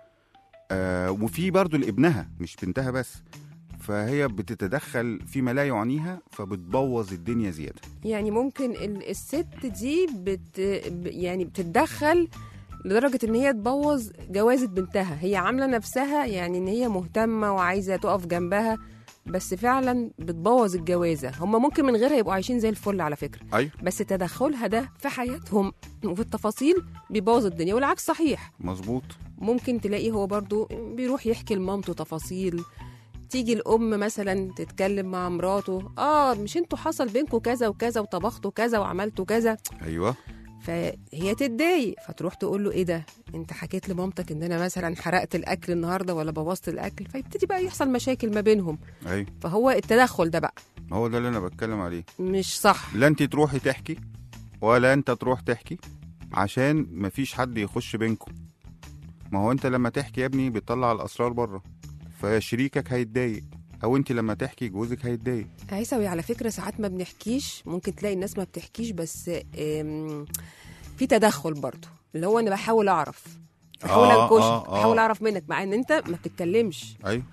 آه وفي برضو لابنها مش بنتها بس فهي بتتدخل فيما لا يعنيها فبتبوظ الدنيا زياده يعني ممكن ال- الست دي بت ب- يعني بتتدخل لدرجة ان هي تبوظ جوازة بنتها هي عاملة نفسها يعني ان هي مهتمة وعايزة تقف جنبها بس فعلا بتبوظ الجوازة هم ممكن من غيرها يبقوا عايشين زي الفل على فكرة ايوه بس تدخلها ده في حياتهم وفي التفاصيل بيبوظ الدنيا والعكس صحيح مظبوط ممكن تلاقيه هو برضو بيروح يحكي لمامته تفاصيل تيجي الام مثلا تتكلم مع مراته اه مش انتوا حصل بينكم كذا وكذا وطبختوا كذا وعملتوا كذا ايوه فهي تتضايق فتروح تقول له ايه ده انت حكيت لمامتك ان انا مثلا حرقت الاكل النهارده ولا بوظت الاكل فيبتدي بقى يحصل مشاكل ما بينهم ايوه فهو التدخل ده بقى هو ده اللي انا بتكلم عليه مش صح لا انت تروحي تحكي ولا انت تروح تحكي عشان مفيش حد يخش بينكم ما هو انت لما تحكي يا ابني بتطلع الاسرار بره فشريكك هيتضايق او انت لما تحكي جوزك هيتضايق عيسوي على فكرة ساعات ما بنحكيش ممكن تلاقي الناس ما بتحكيش بس آم، في تدخل برضو اللي هو انا بحاول اعرف بحاول آه، انكشك آه، آه. بحاول اعرف منك مع ان انت ما بتتكلمش ايوه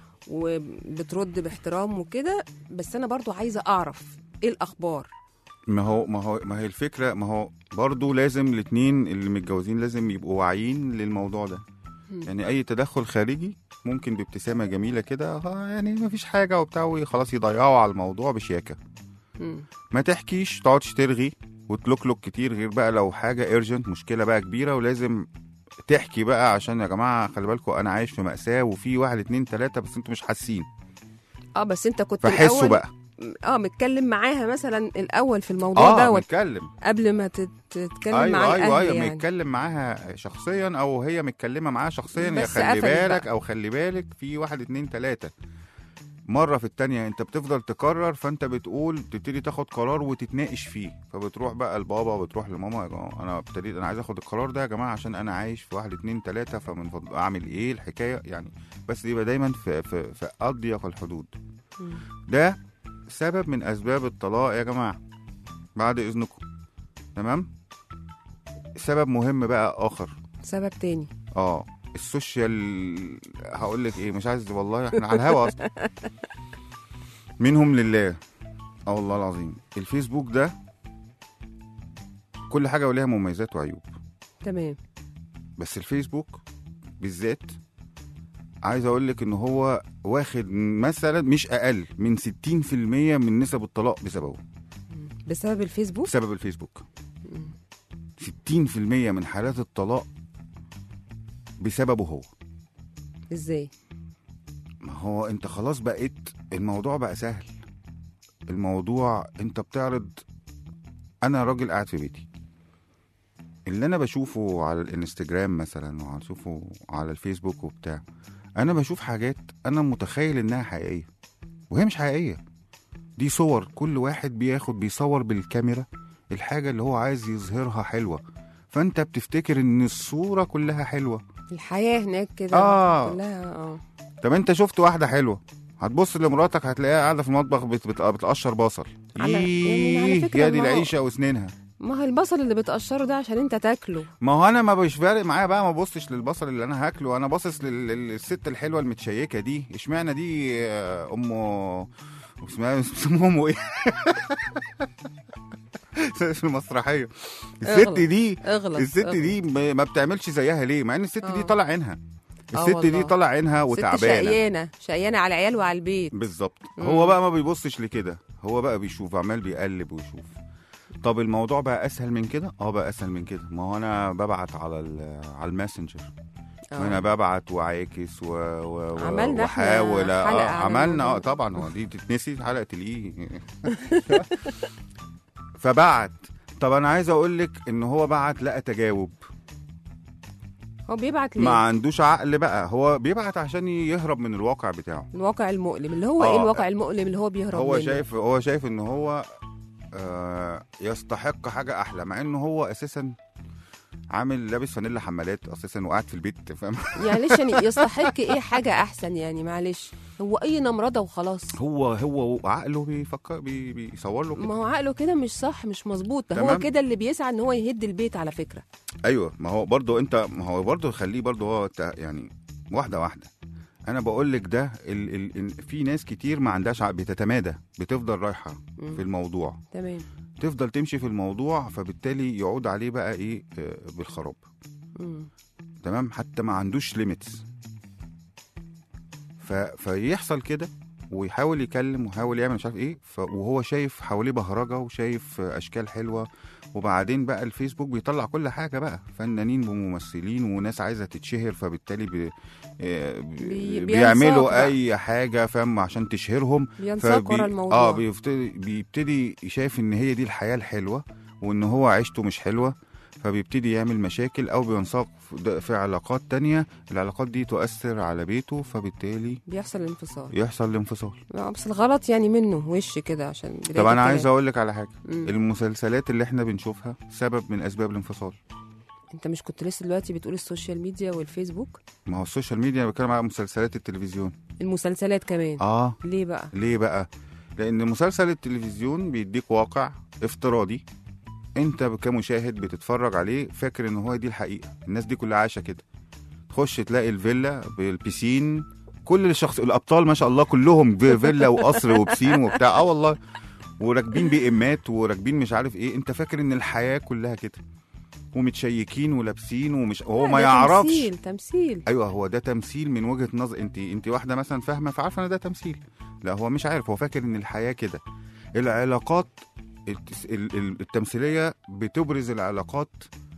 وبترد باحترام وكده بس انا برضو عايزة اعرف ايه الاخبار ما هو ما هو ما هي الفكره ما هو برضه لازم الاتنين اللي متجوزين لازم يبقوا واعيين للموضوع ده مم. يعني اي تدخل خارجي ممكن بابتسامه جميله كده آه، يعني ما فيش حاجه وبتاع وخلاص يضيعوا على الموضوع بشياكه مم. ما تحكيش تقعدش ترغي وتلوكلوك كتير غير بقى لو حاجه ايرجنت مشكله بقى كبيره ولازم تحكي بقى عشان يا جماعه خلي بالكم انا عايش في ماساه وفي واحد اتنين تلاته بس انتوا مش حاسين اه بس انت كنت فحسوا الاول بقى اه متكلم معاها مثلا الاول في الموضوع اه دوت متكلم قبل ما تت- تتكلم ايوه مع ايوه الاهل ايوه يعني متكلم معاها شخصيا او هي متكلمه معاه شخصيا يا بس خلي قفلت بالك بقى. او خلي بالك في واحد اتنين تلاته مره في التانية انت بتفضل تكرر فانت بتقول تبتدي تاخد قرار وتتناقش فيه فبتروح بقى لبابا بتروح لماما يا جماعه انا ابتديت انا عايز اخد القرار ده يا جماعه عشان انا عايش في واحد اتنين تلاته فمن فضل اعمل ايه الحكايه يعني بس يبقى دايما في في في اضيق الحدود مم. ده سبب من اسباب الطلاق يا جماعه بعد اذنكم تمام سبب مهم بقى اخر سبب تاني اه السوشيال هقول لك ايه مش عايز والله احنا على الهوا اصلا منهم لله اه والله العظيم الفيسبوك ده كل حاجه وليها مميزات وعيوب تمام بس الفيسبوك بالذات عايز اقول لك ان هو واخد مثلا مش اقل من 60% من نسب الطلاق بسببه بسبب الفيسبوك بسبب الفيسبوك مم. 60% من حالات الطلاق بسببه هو ازاي ما هو انت خلاص بقيت الموضوع بقى سهل الموضوع انت بتعرض انا راجل قاعد في بيتي اللي انا بشوفه على الانستجرام مثلا وهشوفه على الفيسبوك وبتاع انا بشوف حاجات انا متخيل انها حقيقيه وهي مش حقيقيه دي صور كل واحد بياخد بيصور بالكاميرا الحاجه اللي هو عايز يظهرها حلوه فانت بتفتكر ان الصوره كلها حلوه الحياه هناك كده آه. كلها اه طب انت شفت واحده حلوه هتبص لمراتك هتلاقيها قاعده في المطبخ بت... بت... بتقشر بصل على- يعني على إيه، فكرة يا دي ما هو- العيشه واسنانها ما هو البصل اللي بتقشره ده عشان انت تاكله ما هو انا ما مش فارق معايا بقى ما ببصش للبصل اللي انا هاكله انا باصص لل- لل- للست الحلوه المتشيكه دي اشمعنى دي آه، ام اسمها اسمها ام ايه في المسرحيه الست اغلط. دي اغلط الست اغلط. دي ما ما بتعملش زيها ليه مع ان الست دي آه. طالع عينها آه الست دي والله. طالع عينها ست وتعبانه شقيانه شقيانه على العيال وعلى البيت بالظبط مم. هو بقى ما بيبصش لكده هو بقى بيشوف عمال بيقلب ويشوف طب الموضوع بقى اسهل من كده اه بقى اسهل من كده ما هو انا ببعت على ال- على الماسنجر آه. انا ببعت وعاكس و... و... و- عملنا إحنا واحاول آه حلقة على عملنا الموضوع اه ده. طبعا هو دي تتنسي حلقه الايه فبعت طب انا عايز اقول لك ان هو بعت لقى تجاوب هو بيبعت ما ليه عندوش عقل بقى هو بيبعت عشان يهرب من الواقع بتاعه الواقع المؤلم اللي هو آه. ايه الواقع المؤلم اللي هو بيهرب هو منه شايف هو شايف ان هو آه يستحق حاجه احلى مع انه هو اساسا عامل لابس فانيلا حمالات اساسا وقاعد في البيت فاهم معلش يعني يستحق ايه حاجه احسن يعني معلش هو اي نمرضه وخلاص هو هو عقله بيفكر بي بيصور له ما كده هو عقله كده مش صح مش مظبوط ده هو تمام. كده اللي بيسعى ان هو يهد البيت على فكره ايوه ما هو برضو انت ما هو برضو خليه برضو هو تا- يعني واحده واحده انا بقول لك ده ال ال ال في ناس كتير ما عندهاش عقل بتتمادى بتفضل رايحه مم. في الموضوع تمام تفضل تمشي في الموضوع فبالتالي يعود عليه بقى ايه آه، بالخراب مم. تمام حتى ما عندوش ليميتس ف... فيحصل كده ويحاول يكلم ويحاول يعمل مش عارف ايه ف... وهو شايف حواليه بهرجه وشايف اشكال حلوه وبعدين بقى الفيسبوك بيطلع كل حاجه بقى فنانين وممثلين وناس عايزه تتشهر فبالتالي بي... آه، بي- بي... بينساق بيعملوا بقى. اي حاجه فاهم عشان تشهرهم بينساق ورا الموضوع اه بيبتدي بيبتدي شايف ان هي دي الحياه الحلوه وان هو عيشته مش حلوه فبيبتدي يعمل مشاكل او بينساق في- ده- في علاقات تانية العلاقات دي تؤثر على بيته فبالتالي بيحصل انفصال يحصل الانفصال آه، بس الغلط يعني منه وش كده عشان بداية طب انا الكلام. عايز اقول لك على حاجه مم. المسلسلات اللي احنا بنشوفها سبب من اسباب الانفصال انت مش كنت لسه دلوقتي بتقول السوشيال ميديا والفيسبوك ما هو السوشيال ميديا انا بتكلم على مسلسلات التلفزيون المسلسلات كمان اه ليه بقى ليه بقى لان مسلسل التلفزيون بيديك واقع افتراضي انت كمشاهد بتتفرج عليه فاكر ان هو دي الحقيقه الناس دي كلها عايشه كده تخش تلاقي الفيلا بالبسين كل الشخص الابطال ما شاء الله كلهم فيلا وقصر وبسين وبتاع اه والله وراكبين بي امات وراكبين مش عارف ايه انت فاكر ان الحياه كلها كده ومتشيكين ولابسين ومش هو لا، ما ده يعرفش تمثيل تمثيل ايوه هو ده تمثيل من وجهه نظر انت انت واحده مثلا فاهمه فعارفه ان ده تمثيل لا هو مش عارف هو فاكر ان الحياه كده العلاقات التس- ال- ال- التمثيليه بتبرز العلاقات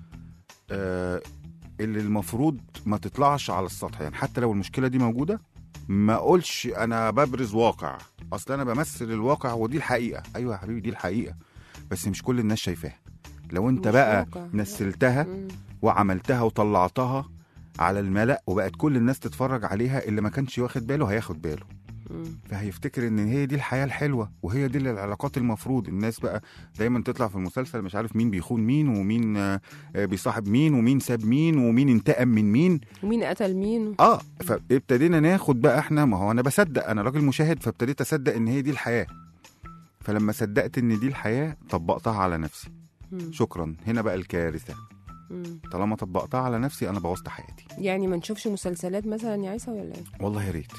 آه اللي المفروض ما تطلعش على السطح يعني حتى لو المشكله دي موجوده ما اقولش انا ببرز واقع اصل انا بمثل الواقع ودي الحقيقه ايوه يا حبيبي دي الحقيقه بس مش كل الناس شايفاها لو انت مش بقى واقع. نسلتها مم. وعملتها وطلعتها على الملأ وبقت كل الناس تتفرج عليها اللي ما كانش واخد باله هياخد باله مم. فهيفتكر ان هي دي الحياه الحلوه وهي دي اللي العلاقات المفروض الناس بقى دايما تطلع في المسلسل مش عارف مين بيخون مين ومين آه، آه، بيصاحب مين ومين ساب مين ومين انتقم من مين ومين قتل مين اه فابتدينا ناخد بقى احنا ما هو انا بصدق انا راجل مشاهد فابتديت اصدق ان هي دي الحياه فلما صدقت ان دي الحياه طبقتها على نفسي مم. شكرا هنا بقى الكارثه مم. طالما طبقتها على نفسي انا بوظت حياتي يعني ما نشوفش مسلسلات مثلا يا عيسى ولا ايه والله يا ريت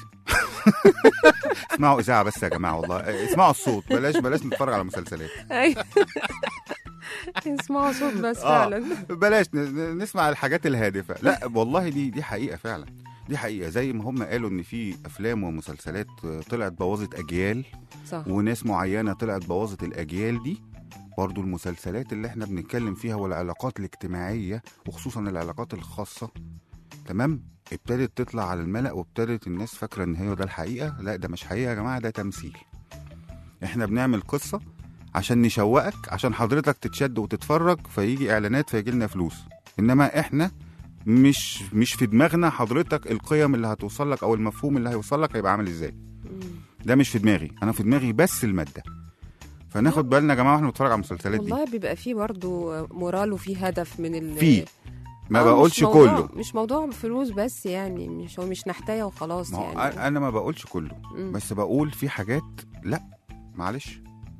اسمعوا اذاعه بس يا جماعه والله اسمعوا الصوت بلاش بلاش نتفرج على مسلسلات ايوه اسمعوا صوت بس آه. فعلا بلاش ن- ن- نسمع الحاجات الهادفه لا والله دي دي حقيقه فعلا دي حقيقه زي ما هم قالوا ان في افلام ومسلسلات طلعت بوظت اجيال صح وناس معينه طلعت بوظت الاجيال دي برضو المسلسلات اللي احنا بنتكلم فيها والعلاقات الاجتماعيه وخصوصا العلاقات الخاصه تمام ابتدت تطلع على الملأ وابتدت الناس فاكره ان هي ده الحقيقه لا ده مش حقيقه يا جماعه ده تمثيل احنا بنعمل قصه عشان نشوقك عشان حضرتك تتشد وتتفرج فيجي اعلانات فيجي لنا فلوس انما احنا مش مش في دماغنا حضرتك القيم اللي هتوصل لك او المفهوم اللي هيوصل لك هيبقى عامل ازاي مم. ده مش في دماغي انا في دماغي بس الماده فناخد بالنا يا جماعه واحنا بنتفرج على المسلسلات دي والله بيبقى فيه برضو مورال وفيه هدف من ال في ما آه، بقولش مش موضوع- كله مش موضوع فلوس بس يعني مش هو مش نحتايه وخلاص ما هو يعني انا ما بقولش كله مم. بس بقول في حاجات لا معلش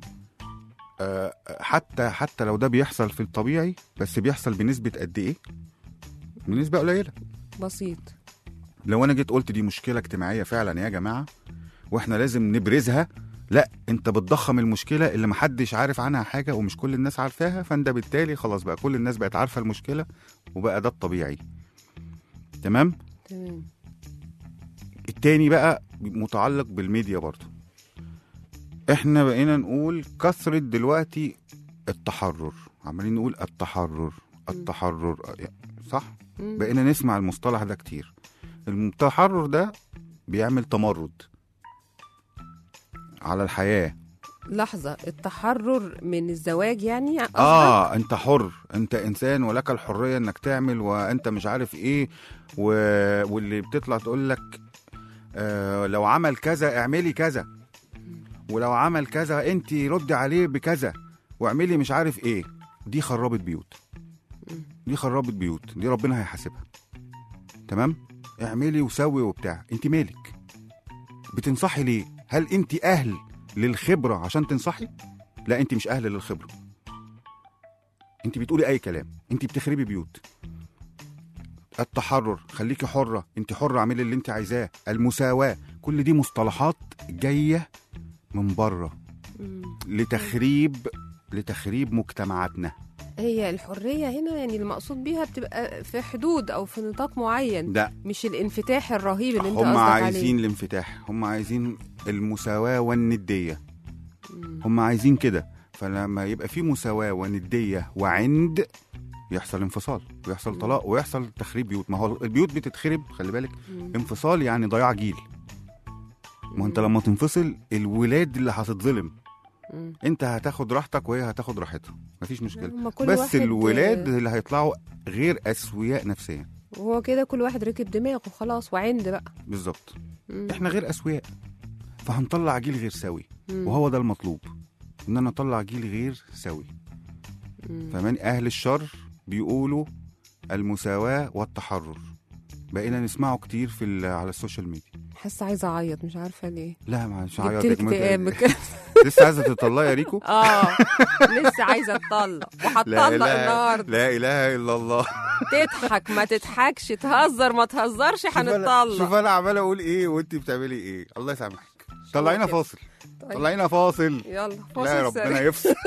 أه حتى حتى لو ده بيحصل في الطبيعي بس بيحصل بنسبه قد ايه بنسبه قليله بسيط لو انا جيت قلت دي مشكله اجتماعيه فعلا يا جماعه واحنا لازم نبرزها لا انت بتضخم المشكله اللي محدش عارف عنها حاجه ومش كل الناس عارفاها فانت بالتالي خلاص بقى كل الناس بقت عارفه المشكله وبقى ده الطبيعي تمام تمام التاني بقى متعلق بالميديا برضه احنا بقينا نقول كثرة دلوقتي التحرر عمالين نقول التحرر التحرر صح مم. بقينا نسمع المصطلح ده كتير التحرر ده بيعمل تمرد على الحياة لحظة التحرر من الزواج يعني قصدك؟ اه انت حر انت انسان ولك الحريه انك تعمل وانت مش عارف ايه و... واللي بتطلع تقول لك آه لو عمل كذا اعملي كذا ولو عمل كذا انت ردي عليه بكذا واعملي مش عارف ايه دي خربت بيوت دي خربت بيوت دي ربنا هيحاسبها تمام اعملي وسوي وبتاع انت مالك بتنصحي ليه هل انت اهل للخبره عشان تنصحي لا انت مش اهل للخبره انت بتقولي اي كلام انت بتخربي بيوت التحرر خليكي حره انت حره اعملي اللي انت عايزاه المساواه كل دي مصطلحات جايه من بره مم. لتخريب لتخريب مجتمعاتنا هي الحرية هنا يعني المقصود بيها بتبقى في حدود أو في نطاق معين ده مش الانفتاح الرهيب اللي انت هم قصدك عايزين عليه الانفتاح هم عايزين المساواة والندية مم. هم عايزين كده فلما يبقى في مساواة وندية وعند يحصل انفصال ويحصل طلاق ويحصل تخريب بيوت ما هو البيوت بتتخرب خلي بالك مم. انفصال يعني ضياع جيل ما هو انت لما تنفصل الولاد اللي هتتظلم مم. انت هتاخد راحتك وهي هتاخد راحتها مفيش مشكله هما كل بس واحد- الولاد اللي هيطلعوا غير اسوياء نفسيا وهو كده كل واحد ركب دماغه خلاص وعند بقى بالظبط مم. احنا غير اسوياء فهنطلع جيل غير سوي مم. وهو ده المطلوب ان انا اطلع جيل غير سوي مم. فمن اهل الشر بيقولوا المساواه والتحرر بقينا نسمعه كتير في ال- على السوشيال ميديا حاسة عايزة أعيط مش عارفة ليه لا مش جبت هعيطك لك ما- اكتئاب كده. لسه عايزه تطلعي يا ريكو اه لسه عايزة أتطلق لا وهتطلق اله النهاردة لا اله الا الله تضحك ما تضحكش تهزر ما تهزرش شوف أنا- شوف هنتطلق انا عمال اقول ايه وانت بتعملي ايه الله يسامحك طلعينا كده. فاصل طيب. طلعينا فاصل يلا لا فاصل ربنا سريع يفصل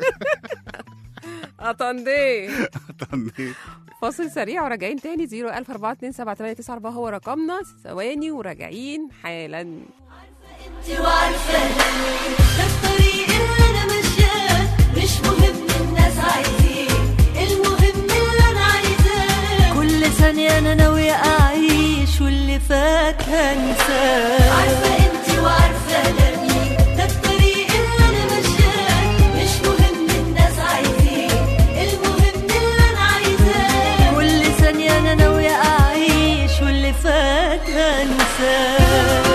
أطندي طني. فاصل سريع وراجعين تاني 0142789 هو رقمنا ثواني وراجعين حالا انت وعارفة ده الطريق اللي انا ماشياه مش مهم الناس عايزين المهم اللي انا عايزاه كل ثانية انا ناوية اعيش واللي فات هنساه عارفة انت وعارفة انا مين ده الطريق اللي انا ماشياه مش مهم الناس عايزين المهم اللي انا عايزاه كل ثانية انا ناوية اعيش واللي فات هنساه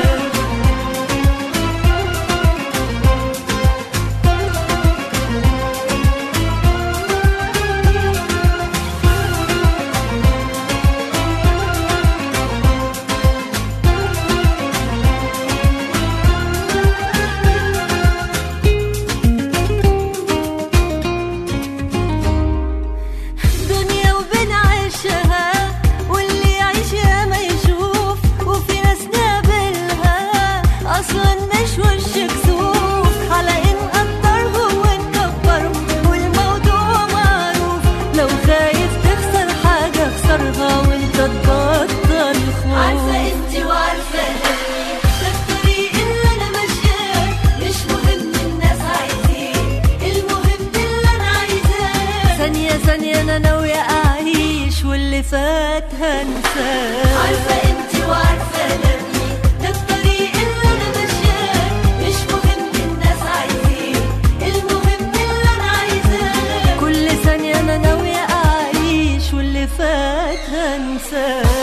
دنيا وبنعيشها واللي يعيشها ما يشوف وفي ناس نقابلها اصلا مش وش كسوف على ان نقدرهم ونكبرهم والموضوع معروف لو خايف تخسر حاجة اخسرها وانت تبطل خوف عارفة انت وعارفة اني ده الطريق اللي انا ماشياه مش مهم الناس عايزين المهم اللي انا عايزاه ثانية ثانية انا ناوية اعيش واللي فات هنساه عارفة انت وعارفة اني ده الطريق اللي انا ماشياه مش مهم الناس عايزين المهم اللي انا عايزاه كل ثانية انا ناوية اعيش واللي فات هنساه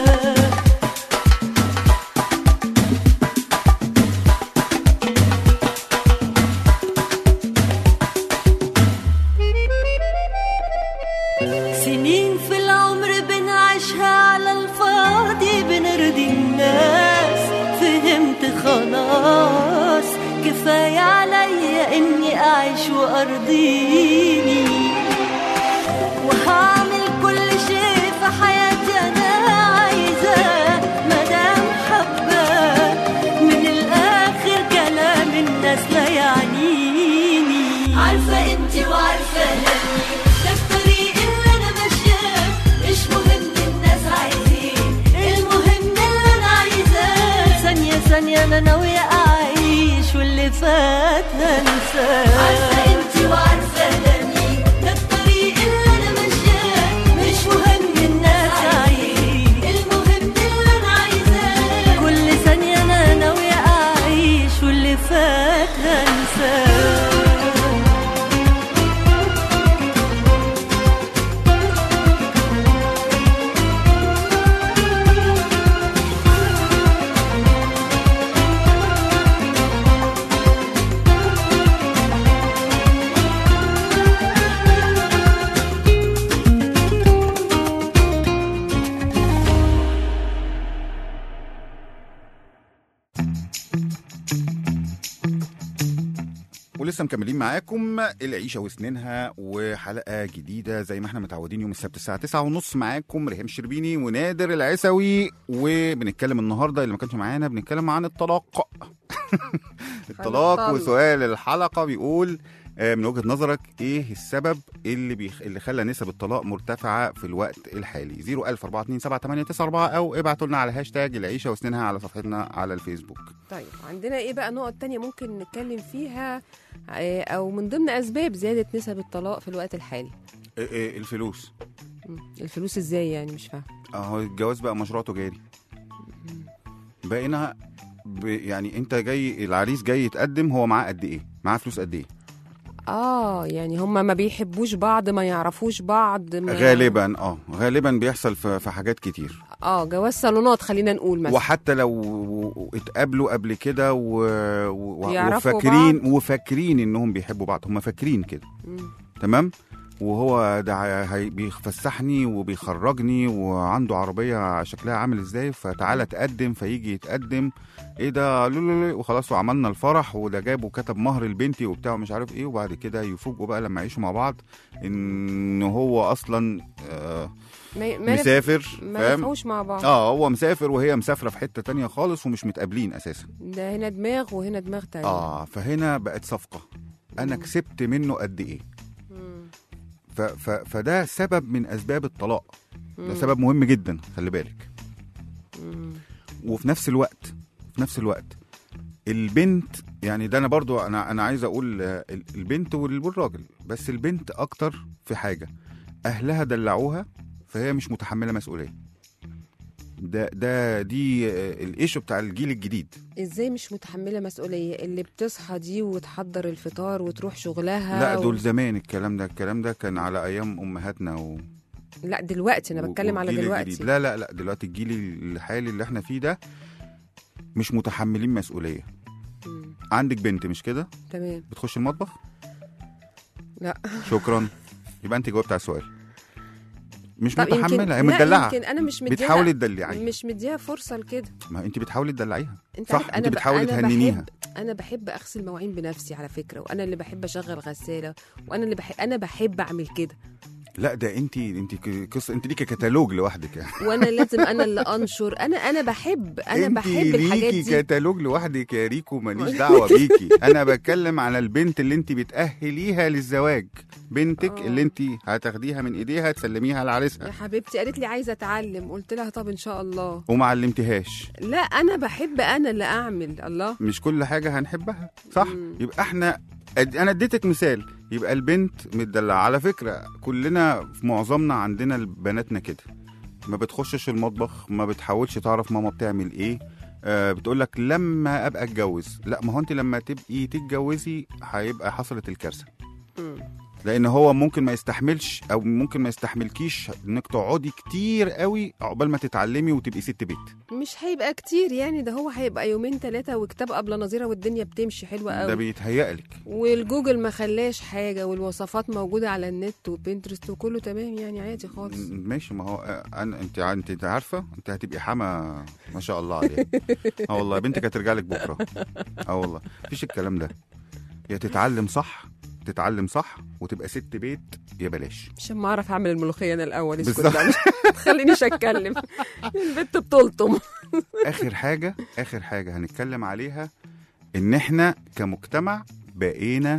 سنين في العمر بنعيشها على الفاضي بنرضي الناس فهمت خلاص كفاية عليا اني اعيش وارضيني وهعمل كل شيء في حياتي انا عايزاه مدام حباه من الاخر كلام الناس لا يعنيني عارفه انت وعارفه اني ده الطريق اللي انا ماشياه مش مهم الناس عايزين المهم اللي انا عايزاه ثانيه ثانيه انا ناويه اعيش واللي فات هنساه عارفه انت وعارفه اني ده الطريق اللي انا ماشياه مش مهم الناس عايزين المهم اللي انا عايزاه كل ثانيه انا ناويه اعيش واللي فات هنساه ولسه مكملين معاكم العيشه وسنينها وحلقه جديده زي ما احنا متعودين يوم السبت الساعه 9 ونص معاكم ريهام الشربيني ونادر العسوي وبنتكلم النهارده اللي ما كانش معانا بنتكلم عن الطلاق الطلاق هنطلق. وسؤال الحلقه بيقول آه، من وجهه نظرك ايه السبب اللي بيخ... اللي خلى نسب الطلاق مرتفعه في الوقت الحالي 010427894 او ابعتوا لنا على هاشتاج العيشه وسنينها على صفحتنا على الفيسبوك طيب عندنا ايه بقى نقط تانية ممكن نتكلم فيها آه، او من ضمن اسباب زيادة نسب الطلاق في الوقت الحالي إيه إيه الفلوس مم. الفلوس ازاي يعني مش فاهم اهو الجواز بقى مشروع تجاري بقينا ب... يعني انت جاي العريس جاي يتقدم هو معاه قد ايه معاه فلوس قد ايه اه يعني هما ما بيحبوش بعض ما يعرفوش بعض ما... غالبا اه غالبا بيحصل في, في حاجات كتير اه جواز صالونات خلينا نقول مثلا وحتى لو اتقابلوا قبل كده و... و... يعرفوا وفاكرين بعض. وفاكرين انهم بيحبوا بعض هم فاكرين كده مم. تمام وهو ده هي- بيفسحني وبيخرجني وعنده عربيه شكلها عامل ازاي فتعالى تقدم فيجي يتقدم ايه ده لا لا لا وخلاص وعملنا الفرح وده جاب وكتب مهر البنتي وبتاع ومش عارف ايه وبعد كده يفوجئوا بقى لما يعيشوا مع بعض ان هو اصلا آه ما ما نف- مسافر ما فاهم نفعوش مع بعض اه هو مسافر وهي مسافره في حته تانية خالص ومش متقابلين اساسا ده هنا دماغ وهنا دماغ تانية اه فهنا بقت صفقه انا مم. كسبت منه قد ايه مم. ف ف فده سبب من اسباب الطلاق ده مم. سبب مهم جدا خلي بالك مم. وفي نفس الوقت في نفس الوقت البنت يعني ده انا برضو انا انا عايز اقول آه، ال- البنت وال- والراجل بس البنت اكتر في حاجه اهلها دلعوها فهي مش متحمله مسؤوليه ده ده دي آه، الايشو بتاع الجيل الجديد ازاي مش متحمله مسؤوليه اللي بتصحى دي وتحضر الفطار وتروح شغلها لا و... دول زمان الكلام ده الكلام ده كان على ايام امهاتنا و... لا دلوقتي انا بتكلم على والجيل دلوقتي الجديد. لا لا لا دلوقتي الجيل الحالي اللي احنا فيه ده مش متحملين مسؤوليه مم. عندك بنت مش كده تمام بتخش المطبخ لا شكرا يبقى انت جاوبت على السؤال مش طب يمكن متحمله هي لا متدلعه يمكن انا مش مديها بتحاولي تدلعيها مش مديها فرصه لكده ما انت بتحاولي تدلعيها انت صح عارف انت ب- بتحاولي أنا تهننيها بحب انا بحب اغسل مواعين بنفسي على فكره وانا اللي بحب اشغل غساله وانا اللي بحب انا بحب اعمل كده لا ده انت انت ك- قصه انت ليكي كتالوج لوحدك يعني وانا لازم انا اللي انشر انا انا بحب انا انت بحب الحاجات ليكي دي كتالوج لوحدك يا ريكو ماليش دعوه بيكي انا بتكلم على البنت اللي انت بتاهليها للزواج بنتك آه. اللي انت هتاخديها من ايديها تسلميها لعريسها يا حبيبتي قالت لي عايزه اتعلم قلت لها طب ان شاء الله وما علمتهاش لا انا بحب انا اللي اعمل الله مش كل حاجه هنحبها صح مم. يبقى احنا أد- انا اديتك مثال يبقى البنت متدلعه على فكره كلنا في معظمنا عندنا بناتنا كده ما بتخشش المطبخ ما بتحاولش تعرف ماما بتعمل ايه آه بتقول لك لما ابقى اتجوز لا ما هو انت لما تبقي تتجوزي هيبقى حصلت الكارثه مم. لان هو ممكن ما يستحملش او ممكن ما يستحملكيش انك تقعدي كتير قوي عقبال ما تتعلمي وتبقي ست بيت مش هيبقى كتير يعني ده هو هيبقى يومين ثلاثه وكتاب قبل نظيره والدنيا بتمشي حلوه ده قوي بيتهيألك والجوجل ما خلاش حاجه والوصفات موجوده على النت وبنترست وكله تمام يعني عادي خالص م- ماشي ما هو آه، انا انت انت انت عارفه انت هتبقي حما ما شاء الله عليها اه والله بنتك هترجع لك بكره اه والله مفيش الكلام ده يا تتعلم صح تتعلم صح وتبقى ست بيت يا بلاش عشان ما اعرف اعمل الملوخيه انا الاول اسكت بالظبط. بقى مش تخلينيش اتكلم البت بتلطم اخر حاجه اخر حاجه هنتكلم عليها ان احنا كمجتمع بقينا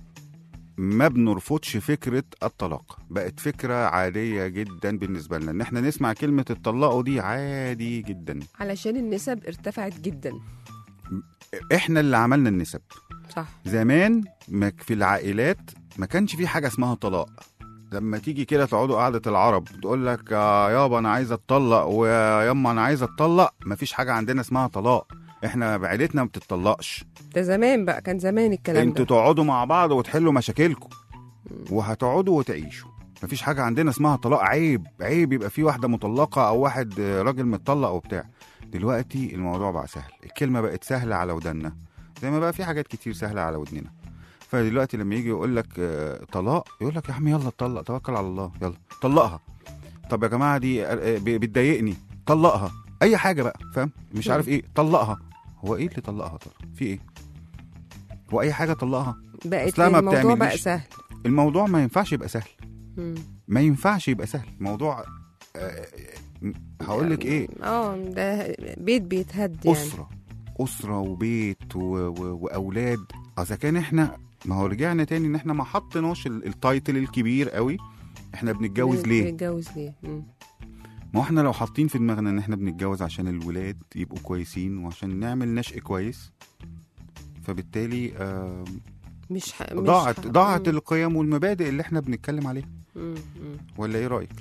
ما بنرفضش فكره الطلاق بقت فكره عاديه جدا بالنسبه لنا ان احنا نسمع كلمه اتطلقوا دي عادي جدا علشان النسب ارتفعت جدا احنا اللي عملنا النسب صح زمان ما ك- في العائلات ما كانش في حاجه اسمها طلاق لما تيجي كده تقعدوا قعده العرب تقول لك يا يابا انا عايز اتطلق ويا يما انا عايز اتطلق مفيش حاجه عندنا اسمها طلاق احنا بعيلتنا ما بتطلقش ده زمان بقى كان زمان الكلام انتوا ده تقعدوا مع بعض وتحلوا مشاكلكم وهتقعدوا وتعيشوا مفيش حاجه عندنا اسمها طلاق عيب عيب يبقى في واحده مطلقه او واحد راجل متطلق وبتاع دلوقتي الموضوع بقى سهل الكلمه بقت سهله على ودنا زي ما بقى في حاجات كتير سهله على ودننا فدلوقتي لما يجي يقول لك آه، طلاق يقول لك يا عم يلا اتطلق توكل على الله يلا طلقها طب يا جماعه دي آه، ب- بتضايقني طلقها اي حاجه بقى فاهم مش عارف ايه طلقها هو ايه اللي طلقها طب في ايه واي حاجه طلقها بقت أصلها ما الموضوع بقى بتعمليش. سهل الموضوع ما ينفعش يبقى سهل مم. ما ينفعش يبقى سهل موضوع آه، هقول لك ايه اه ده بيت بيتهد يعني اسره اسره وبيت و... و... واولاد اذا كان احنا ما هو رجعنا تاني ان احنا ما حطيناش ال- التايتل الكبير قوي احنا بنتجوز بن- ليه بنتجوز ليه مم. ما هو احنا لو حاطين في دماغنا ان احنا بنتجوز عشان الولاد يبقوا كويسين وعشان نعمل نشء كويس فبالتالي آه مش, ح... مش ضاعت ح... ضاعت مم. القيم والمبادئ اللي احنا بنتكلم عليها مم. مم. ولا ايه رايك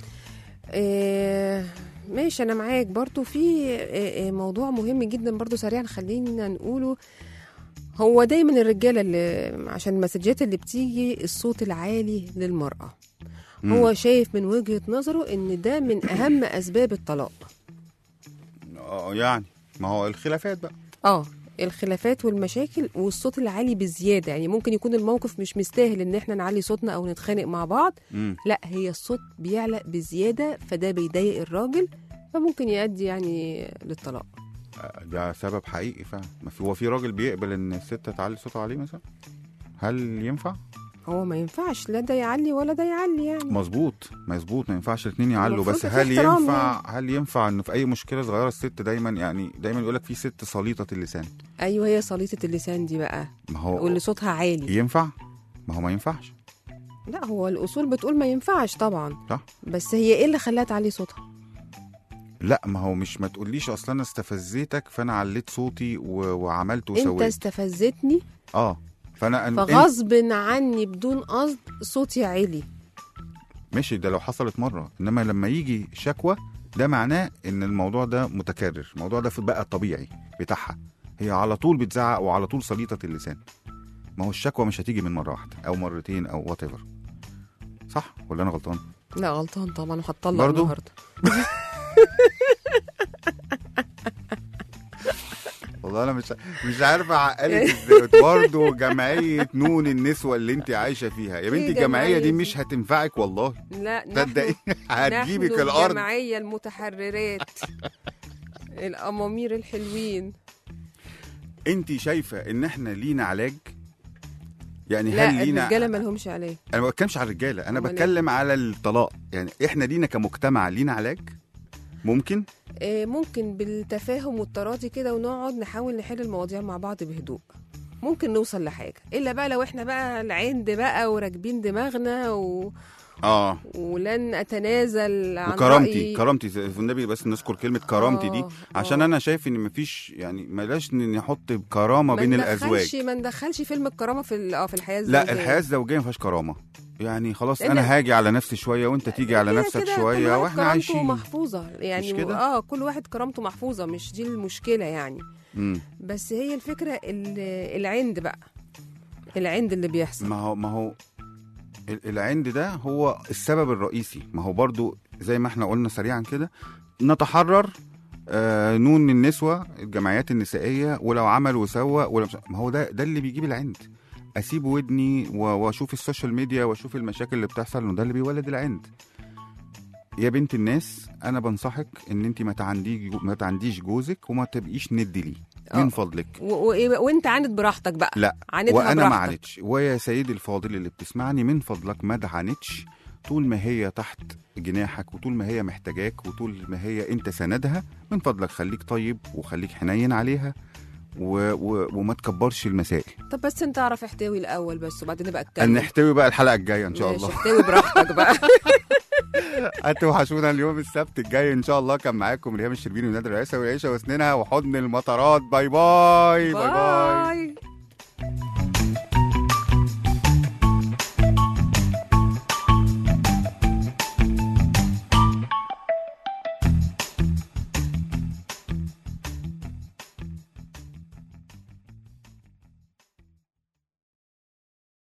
آه، ماشي انا معاك برضو في آه، آه، موضوع مهم جدا برضو سريعا خلينا نقوله هو دايما الرجاله اللي عشان المسجات اللي بتيجي الصوت العالي للمراه مم. هو شايف من وجهه نظره ان ده من اهم اسباب الطلاق اه يعني ما هو الخلافات بقى اه الخلافات والمشاكل والصوت العالي بزياده يعني ممكن يكون الموقف مش مستاهل ان احنا نعلي صوتنا او نتخانق مع بعض مم. لا هي الصوت بيعلى بزياده فده بيضايق الراجل فممكن يؤدي يعني للطلاق آه، ده سبب حقيقي فعلا ما في هو في راجل بيقبل ان الست تعلي صوتها عليه مثلا هل ينفع هو ما ينفعش لا ده يعلي ولا ده يعلي يعني مظبوط مظبوط ما ينفعش الاثنين يعلوا المفروض بس في هل احترام ينفع هل ينفع انه في اي مشكله صغيره الست دايما يعني دايما يقول لك في ست سليطه اللسان ايوه هي سليطه اللسان دي بقى ما هو واللي صوتها عالي ينفع ما هو ما ينفعش لا هو الاصول بتقول ما ينفعش طبعا صح بس هي ايه اللي خلاها تعلي صوتها لا ما هو مش ما تقوليش اصل انا استفزيتك فانا عليت صوتي و... وعملت انت وسويت استفزتني اه فانا أن... فغصب عني بدون قصد صوتي عالي ماشي ده لو حصلت مره انما لما يجي شكوى ده معناه ان الموضوع ده متكرر الموضوع ده في بقى طبيعي بتاعها هي على طول بتزعق وعلى طول سليطه اللسان ما هو الشكوى مش هتيجي من مره واحده او مرتين او وات صح ولا انا غلطان لا غلطان طبعا وهتطلق برضو؟ النهارده والله انا مش مش عارف اعقلك ازاي برضه جمعيه نون النسوه اللي انت عايشه فيها يا بنتي إيه الجمعيه جمعية دي دي؟ مش هتنفعك والله لا تصدقي هتجيبك نحن الارض الجمعيه المتحررات الامامير الحلوين انت شايفه ان احنا لينا علاج يعني لا هل لينا الرجاله ما لهمش عليه انا ما بتكلمش على الرجاله انا أمال إيه؟ بتكلم على الطلاق يعني احنا لينا كمجتمع لينا علاج ممكن آه، ممكن بالتفاهم والتراضي كده ونقعد نحاول نحل المواضيع مع بعض بهدوء ممكن نوصل لحاجه الا بقى لو احنا بقى العند بقى وراكبين دماغنا و... اه ولن اتنازل عن وكرامتي رأيي. كرامتي زي- في النبي بس نذكر كلمه كرامتي دي آه، عشان آه. انا شايف ان مفيش يعني بلاش نحط كرامه ما بين ندخلش الازواج ما ندخلش فيلم الكرامه في ال- اه في الحياه الزوجيه لا الحياه الزوجيه ما فيهاش كرامه يعني خلاص لأن- انا هاجي على نفسي شويه وانت تيجي على كده نفسك كده شويه كل واحد واحنا كرامته عايشين محفوظه يعني مش كده؟ اه كل واحد كرامته محفوظه مش دي المشكله يعني مم. بس هي الفكره ال- العند بقى العند اللي بيحصل ما هو ما هو ال- العند ده هو السبب الرئيسي ما هو برضو زي ما احنا قلنا سريعا كده نتحرر آه نون النسوة الجمعيات النسائية ولو عمل وسوى ولا مش ما هو ده ده اللي بيجيب العند اسيب ودني و- واشوف السوشيال ميديا واشوف المشاكل اللي بتحصل انه ده اللي بيولد العند يا بنت الناس انا بنصحك ان انت ما تعنديش ما تعنديش جوزك وما تبقيش ند ليه آه. من فضلك و- و- وانت عاند براحتك بقى لا عاندها وانا ما براحتك. عانتش ويا سيدي الفاضل اللي بتسمعني من فضلك ما عانتش طول ما هي تحت جناحك وطول ما هي محتاجاك وطول ما هي انت سندها من فضلك خليك طيب وخليك حنين عليها و... و... وما تكبرش المسائل طب بس انت اعرف احتوي الاول بس وبعدين نبقى ان اتكلم نحتوي بقى الحلقه الجايه ان شاء ماشي، الله احتوي براحتك بقى هتوحشونا اليوم السبت الجاي ان شاء الله كان معاكم ريهام الشربيني ونادر العيسى والعيشه وسنينها وحضن المطارات باي باي باي, باي. باي